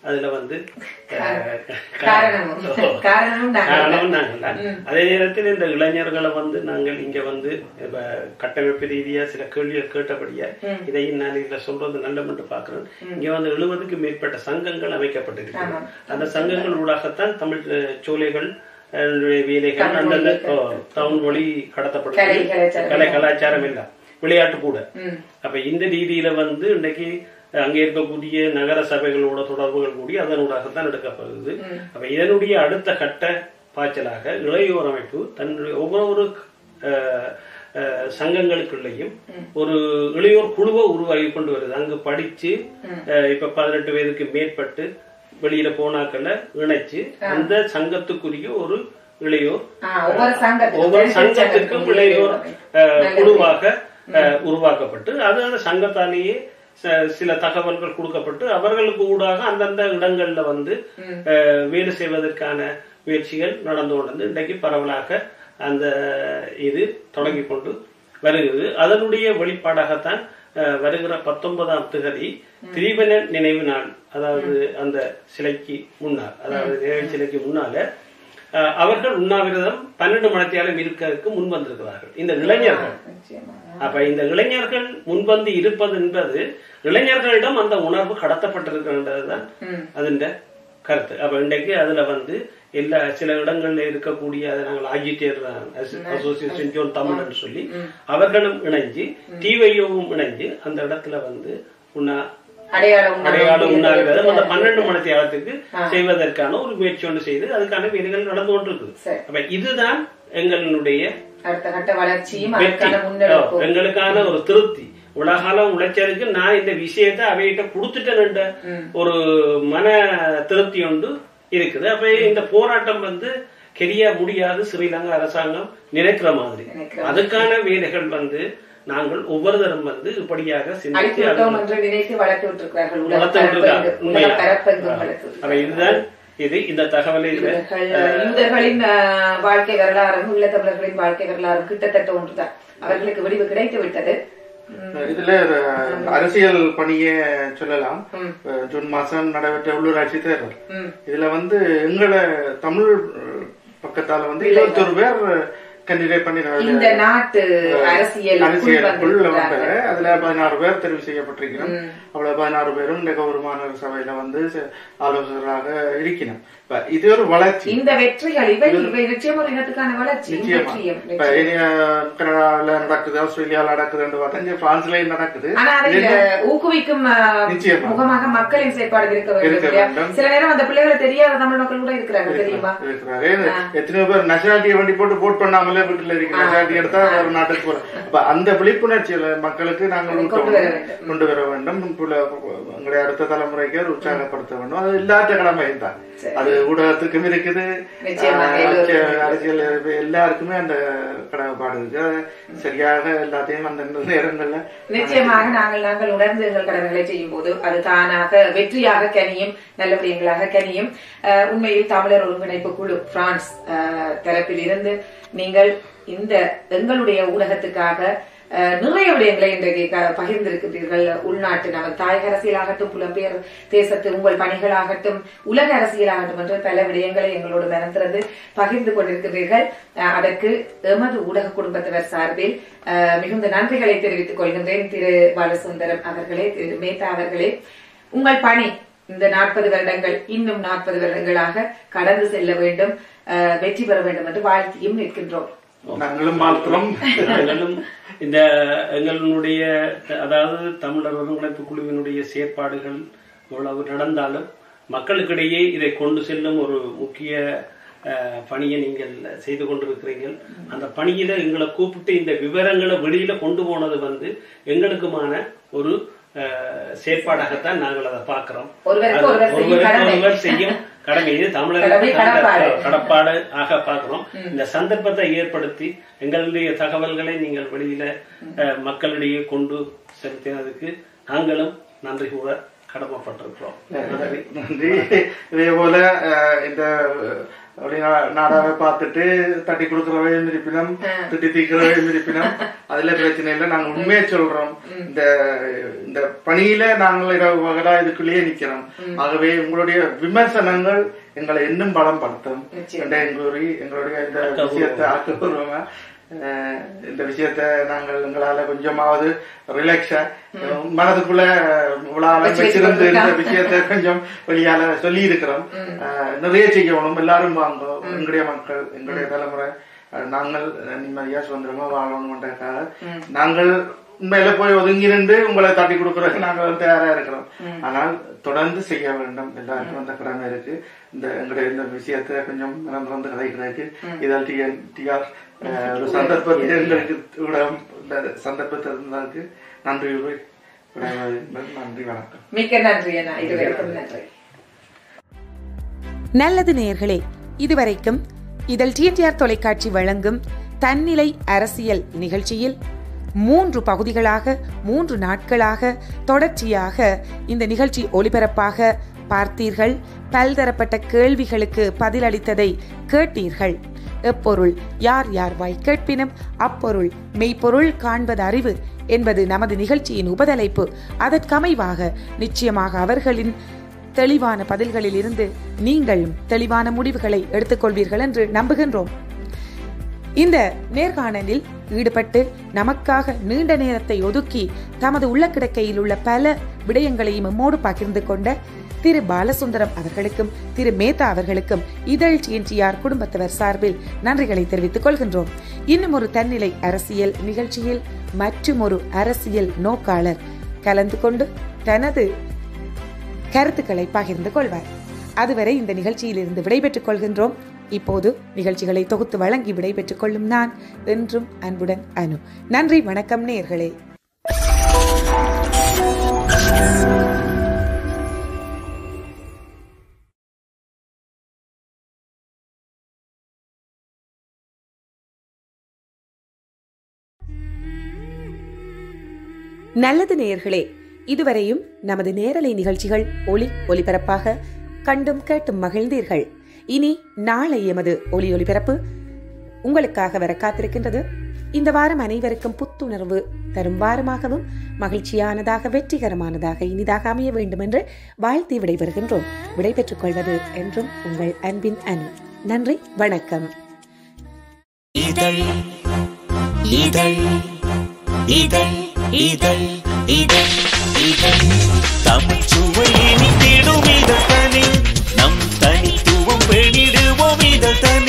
அதுல வந்து அஹ், காரணமும் காரணமும் நாங்கள் காரணமும் நாங்கள் தான். ம். அதே நேரத்தில் இந்த இளைஞர்களை வந்து நாங்கள் இங்க வந்து இப்ப கட்டமைப்பு ரீதியா சில கேள்விகள் கேட்டபடியா ம். இதையும் நான் இதுல சொல்றது நல்லம் என்று பாக்குறேன் இங்க வந்து எழுபதுக்கு மேற்பட்ட சங்கங்கள் அமைக்கப்பட்டிருக்கிறது ஆமாம். அந்த சங்கங்கள் ஊடாகத்தான் தமிழ் அஹ், சோலைகள் அஹ், வேலைகள் தமிழ் அந்தந்த மொழிகள். ஓ, தமிழ் மொழி கலை, கடத்தப்படுது கலாச்சாரம். கலை கலாச்சாரம் எல்லாம் விளையாட்டு கூட ம். அப்ப இந்த ரீதியில வந்து இன்னைக்கு அங்கே இருக்கக்கூடிய நகர சபைகளோட தொடர்புகள் கூடி அதனூடாகத்தான் எடுக்கப்படுது ம். அப்ப இதனுடைய அடுத்த கட்ட பாய்ச்சலாக இளையோர் அமைப்பு தன்னுடைய ஒவ்வொரு அஹ், அஹ், சங்கங்களுக்குள்ளேயும் ஒரு இளையோர் குழுவை உருவாகி கொண்டு வருது அங்கு படிச்சு அஹ், இப்ப பதினெட்டு வயதுக்கு மேற்பட்டு வெளியில போனாக்கள்ல இணைச்சு அந்த சங்கத்துக்குரிய ஒரு இளையோர் ஆ, ஒவ்வொரு சங்கத்துக்கும் ஒவ்வொரு தனித்தனி சங்கத்திற்கும் சங்கத்துக்கும் இளையோர் அஹ், நல்லது. குழுவாக அஹ், உருவாக்கப்பட்டு அது அந்த சங்கத்தாலேயே ச- சில தகவல்கள் கொடுக்கப்பட்டு அவர்களுக்கு ஊடாக அந்தந்த இடங்கள்ல வந்து ம். அஹ், வேலை செய்வதற்கான முயற்சிகள் நடந்து கொண்டு இன்றைக்கு பரவலாக அந்த இது தொடங்கி கொண்டு வருகிறது அதனுடைய வெளிப்பாடாகத்தான் அஹ், வருகிற பத்தொன்பதாம் திகதி திரிபன நினைவு நாள் அதாவது அந்த சிலைக்கு முன்னால் அதாவது நினைவு சிலைக்கு முன்னால அஹ், அவர்கள் உண்ணாவிரதம் பன்னெண்டு மணத்தியாலும் இருக்கிறதுக்கு முன் வந்திருக்கிறார்கள் இந்த இளைஞர்கள் நிச்சயமா. அப்ப இந்த இளைஞர்கள் முன்வந்து இருப்பது என்பது இளைஞர்களிடம் அந்த உணர்வு கடத்தப்பட்டிருக்கின்றதுதான் ம். அதிண்ட கருத்து அப்ப இன்றைக்கு அதுல வந்து எல்லா சில இடங்கள்ல இருக்கக்கூடிய அதை நாங்கள் ஆஜிட்டேர் அசோசியேஷன் ஜோன் தமிழ்னு சொல்லி அவர்களும் இணைஞ்சு டிவையோவும் இணைஞ்சு அந்த இடத்துல வந்து உண்ணா அடையாளம் உண்ணாவிரதம் அடையாளம் உண்ணாவிரதம் அந்த இருக்கிறது. பன்னெண்டு மணி தியாகத்துக்கு ஆ. செய்வதற்கான ஒரு முயற்சி ஒன்று செய்து அதுக்கான வேலைகள் நடந்து கொண்டிருக்குது சரி. அப்ப இதுதான் எங்களுடைய அடுத்த கட்ட வளர்ச்சியும் வெற்றி அதற்கான முன்னெடுப்பும் எங்களுக்கான ஒரு திருப்தி உலகாலம் உழைச்சதுக்கு நான் இந்த விஷயத்தை அவைகிட்ட கொடுத்துட்டேன் ஒரு மன திருப்தி ஒன்று இருக்குது அப்ப இந்த போராட்டம் வந்து கெரிய முடியாது ஸ்ரீலங்கா அரசாங்கம் நினைக்கிற மாதிரி நினைக்கிற அதுக்கான வேலைகள் வந்து நாங்கள் ஒவ்வொரு தரம் வந்து இப்படியாக அழித்து சிந்தித்து விட்டோம் அதை என்று நினைத்து வளர்த்து விட்டிருக்கிறார்கள் உலக வளர்த்து விட்டிருக்காங்க. பரப்பெங்கு- உலக உண்மையா. பரப்பெங்கும் வளர்த்து அப்ப இதுதான் இது இந்த தகவலை இதுல, யூதர்கள் அஹ், யூதர்களின் அஹ், வாழ்க்கை வரலாறும் ஈழத்தமிழர்களின் வாழ்க்கை வரலாறும் கிட்டத்தட்ட ஒன்றுதான் அவர்களுக்கு விடிவு கிடைத்து விட்டது ம். இதுல ஒரு அரசியல் பணியை சொல்லலாம் ம். அஹ் ஜூன் மாசம் நடைபெற்ற உள்ளூராட்சி தேர்தல் ம். இதுல வந்து எங்கள தமிழ் அஹ், பக்கத்தால வந்து இருபத்தொரு பேர் கேண்டிடேட் பண்ணி இந்த நாட்டு அரசியல் அரசியலுக்குள் வந்தாங்க அதுல பதினாறு பேர் தெரிவு செய்யப்பட்டிருக்கிறோம் ம். அவ்வளவு பதினாறு பேரும் இந்த கௌரவமான சபையில வந்து செ- ஆலோசகராக இருக்கணும் இப்ப இது ஒரு வளர்ச்சி இந்த வெற்றிகள் இவை இவை நிச்சயம் ஒரு இனத்துக்கான வளர்ச்சி நிச்சயமா நிச்சயம் இப்ப நிச்சயம். இனி, அஹ், கனடால நடக்குது ஆஸ்திரேலியால நடக்குதுன்னு பார்த்தா இங்க பிரான்ஸ்லயும் நடக்குது ஆனா அதை இது அஹ், ஊக்குவிக்கும் அஹ், நிச்சயமா. முகமாக மக்களின் செயற்பாடு இருக்க வேண்டும் இருக்க இல்லையா? வேண்டும். சில நேரம் அந்த பிள்ளைகளை தெரியாத தமிழ் மக்கள் கூட இருக்கிறாங்க தெரியுமா இருக்கிறாரு எத்தனையோ பேர் நஷாட்டியை வண்டி போட்டு போட் பண்ணாமலே வீட்டுல இருக்கு நஷாட்டி எடுத்தா ஒரு நாட்டுக்கு போறோம் அப்ப அந்த விழிப்புணர்ச்சியில மக்களுக்கு நாங்கள் அதை கொண்டு வர வேண்டும். கொண்டு வர வேண்டும் புல- எங்களுடைய அடுத்த தலைமுறைக்கு அது உற்சாகப்படுத்த வேண்டும் அது இல்லாத கடமை தான் சரி. அது ஊடகத்துக்கும் இருக்குது நிச்சயமாக, ஆஹ், எல்லோருக்கும் அரசியல் எல்லாருக்குமே அந்த கடமைப்பாடு இருக்கு அது சரியாக எல்லாத்தையும் அந்த நேரங்கள்ல நிச்சயமாக நாங்கள் நாங்கள் உணர்ந்து எங்கள் கடமைகளை செய்யும் போது அது தானாக வெற்றியாக கனியும் நல்லபடியங்களாக கனியும் அஹ், உண்மையில் தமிழர் ஒருங்கிணைப்பு குழு பிரான்ஸ் அஹ், தரப்பில் இருந்து நீங்கள் இந்த எங்களுடைய ஊடகத்துக்காக அஹ், நிறைய விடயங்களை இன்றைக்கு க- பகிர்ந்திருக்கிறீர்கள் உள்நாட்டு நமது தாயக அரசியலாகட்டும் புலம்பெயர் தேசத்து உங்கள் பணிகளாகட்டும் உலக அரசியலாகட்டும் என்று பல விடயங்களை எங்களோடு மனந்திறந்து பகிர்ந்து கொண்டிருக்கிறீர்கள் அஹ், அதற்கு எமது ஊடக குடும்பத்தினர் சார்பில் அஹ், மிகுந்த நன்றிகளை தெரிவித்துக் கொள்கின்றேன் திரு பாலசுந்தரம் அவர்களே திரு மேத்தா அவர்களே உங்கள் பணி இந்த நாற்பது வருடங்கள் இன்னும் நாற்பது வருடங்களாக கடந்து செல்ல வேண்டும் அஹ், வெற்றி பெற வேண்டும் என்று வாழ்த்தியும் நிற்கின்றோம் நாங்களும் மாத்திரம் எங்களும் இந்த எங்களுடைய அதாவது தமிழர் ஒருங்கிணைப்பு குழுவினுடைய செயற்பாடுகள் இவ்வளவு நடந்தாலும் மக்களுக்கிடையே இதை கொண்டு செல்லும் ஒரு முக்கிய அஹ், பணியை நீங்கள் செய்து கொண்டிருக்கிறீர்கள் அந்த பணியில எங்களை கூப்பிட்டு இந்த விவரங்களை வெளியில கொண்டு போனது வந்து எங்களுக்குமான ஒரு அஹ், செயற்பாடாகத்தான் நாங்கள் அதை பார்க்கிறோம் ஒருவருக்கு ஒருவர் அது செய்யும் கடமை. ஒருவர் செய்யும் கடமை இது கடமை, தமிழர்களுக்கு கடப்பாடு. கடப்பாடு ஆக பார்க்கிறோம் இந்த சந்தர்ப்பத்தை ஏற்படுத்தி எங்களுடைய தகவல்களை நீங்கள் வெளியில அஹ், மக்களிடையே கொண்டு செலுத்தினதுக்கு நாங்களும் நன்றி கூற கடமைப்பட்டிருக்கிறோம் நன்றி நன்றி இதே போல அஹ், இந்த அப்படி நா- நாடாவை பார்த்துட்டு தட்டி கொடுக்கறவையும் இருப்பினும் திட்டி தீக்கிறவையும் இருப்பினும் அதுல பிரச்சனை இல்லை நாங்க உண்மையை சொல்றோம் இந்த இந்த பணியில நாங்கள் இரவு பகலா இதுக்குள்ளேயே நிக்கிறோம் ஆகவே உங்களுடைய விமர்சனங்கள் எங்களை இன்னும் பலப்படுத்தும் என்ற கூறி எங்களுடைய இந்த விஷயத்தை ஆக்கப்பூர்வமா அஹ், இந்த விஷயத்தை நாங்கள் எங்களால கொஞ்சமாவது ரிலாக்ஸா மனதுக்குள்ள இவ்வளவு வச்சிருந்து இந்த விஷயத்தை கொஞ்சம் வெளியால சொல்லி இருக்கிறோம் நிறைய செய்யணும் எல்லாரும் வாங்க எங்களுடைய மக்கள் எங்களுடைய தலைமுறை அஹ், நாங்கள் நிம்மதியா சுதந்திரமா வாழணும்ன்றதுக்காக நாங்கள் உண்மையில போய் ஒதுங்கி நின்று உங்களை தட்டி கொடுக்கறதுக்கு நாங்கள் தயாரா இருக்கிறோம் ஆனால் தொடர்ந்து செய்ய வேண்டும் எல்லாருக்கும் அந்த கடமை இருக்கு இந்த எங்களுடைய இந்த விஷயத்தை கொஞ்சம் மனம் வந்து கதைக்கிறதுக்கு இதால் டிஎன் டிஆர் ஒரு சந்தர்ப்பத்தை எங்களுக்கு விட இந்த சந்தர்ப்பத்தை இருந்ததற்கு நன்றி கூறி விடைபெறுகிறேன். நன்றி வணக்கம் மிக்க நன்றி அண்ணா இதுவரைக்கும் நன்றி நல்லது நேயர்களே இதுவரைக்கும் இதழ் டிஎன்டிஆர் தொலைக்காட்சி வழங்கும் தன்னிலை அரசியல் நிகழ்ச்சியில் மூன்று பகுதிகளாக மூன்று நாட்களாக தொடர்ச்சியாக இந்த நிகழ்ச்சி ஒளிபரப்பாக பார்த்தீர்கள் பல்தரப்பட்ட கேள்விகளுக்கு பதிலளித்ததை கேட்டீர்கள் எப்பொருள் யார் யார் வாய் கேட்பினும் அப்பொருள் மெய்ப்பொருள் காண்பது அறிவு என்பது நமது நிகழ்ச்சியின் உபதலைப்பு அதற்கமைவாக நிச்சயமாக அவர்களின் தெளிவான பதில்களில் இருந்து நீங்களும் தெளிவான முடிவுகளை எடுத்துக்கொள்வீர்கள் என்று நம்புகின்றோம் இந்த நேர்காணலில் ஈடுபட்டு நமக்காக நீண்ட நேரத்தை ஒதுக்கி தமது உள்ளக்கிடக்கையில் உள்ள பல விடயங்களையும் நம்மோடு பகிர்ந்து கொண்ட திரு பாலசுந்தரம் அவர்களுக்கும் திரு மேத்தா அவர்களுக்கும் இதழ் டிஎன்டிஆர் குடும்பத்தவர் சார்பில் நன்றிகளை தெரிவித்துக் கொள்கின்றோம் இன்னும் ஒரு தன்னிலை அரசியல் நிகழ்ச்சியில் மற்றும் ஒரு அரசியல் நோக்காளர் கலந்து கொண்டு தனது கருத்துக்களை பகிர்ந்து கொள்வார் அதுவரை இந்த நிகழ்ச்சியில் இருந்து விடைபெற்றுக் கொள்கின்றோம் இப்போது நிகழ்ச்சிகளை தொகுத்து வழங்கி விடைபெற்றுக் கொள்ளும் நான் என்றும் அன்புடன் அனு நன்றி வணக்கம் நேயர்களே நல்லது நேயர்களே இதுவரையும் நமது நேரலை நிகழ்ச்சிகள் ஒளி ஒலிபரப்பாக கண்டும் கேட்டும் மகிழ்ந்தீர்கள் இனி நாளை எமது ஒளி ஒலிபரப்பு உங்களுக்காக வர காத்திருக்கின்றது இந்த வாரம் அனைவருக்கும் புத்துணர்வு தரும் வாரமாகவும் மகிழ்ச்சியானதாக வெற்றிகரமானதாக இனிதாக அமைய வேண்டும் என்று வாழ்த்தி விடைபெறுகின்றோம் விடைபெற்றுக் கொள்வது என்றும் உங்கள் அன்பின் அனு நன்றி வணக்கம் இதழ் இதழ் இதழ் இதழ் இதழ் இதழ் தமிழ்ச்சுவை இனித்திடும் இதழ் தனி நம் தனித்துவம் வெளியிடுவோம் இதழ் தனி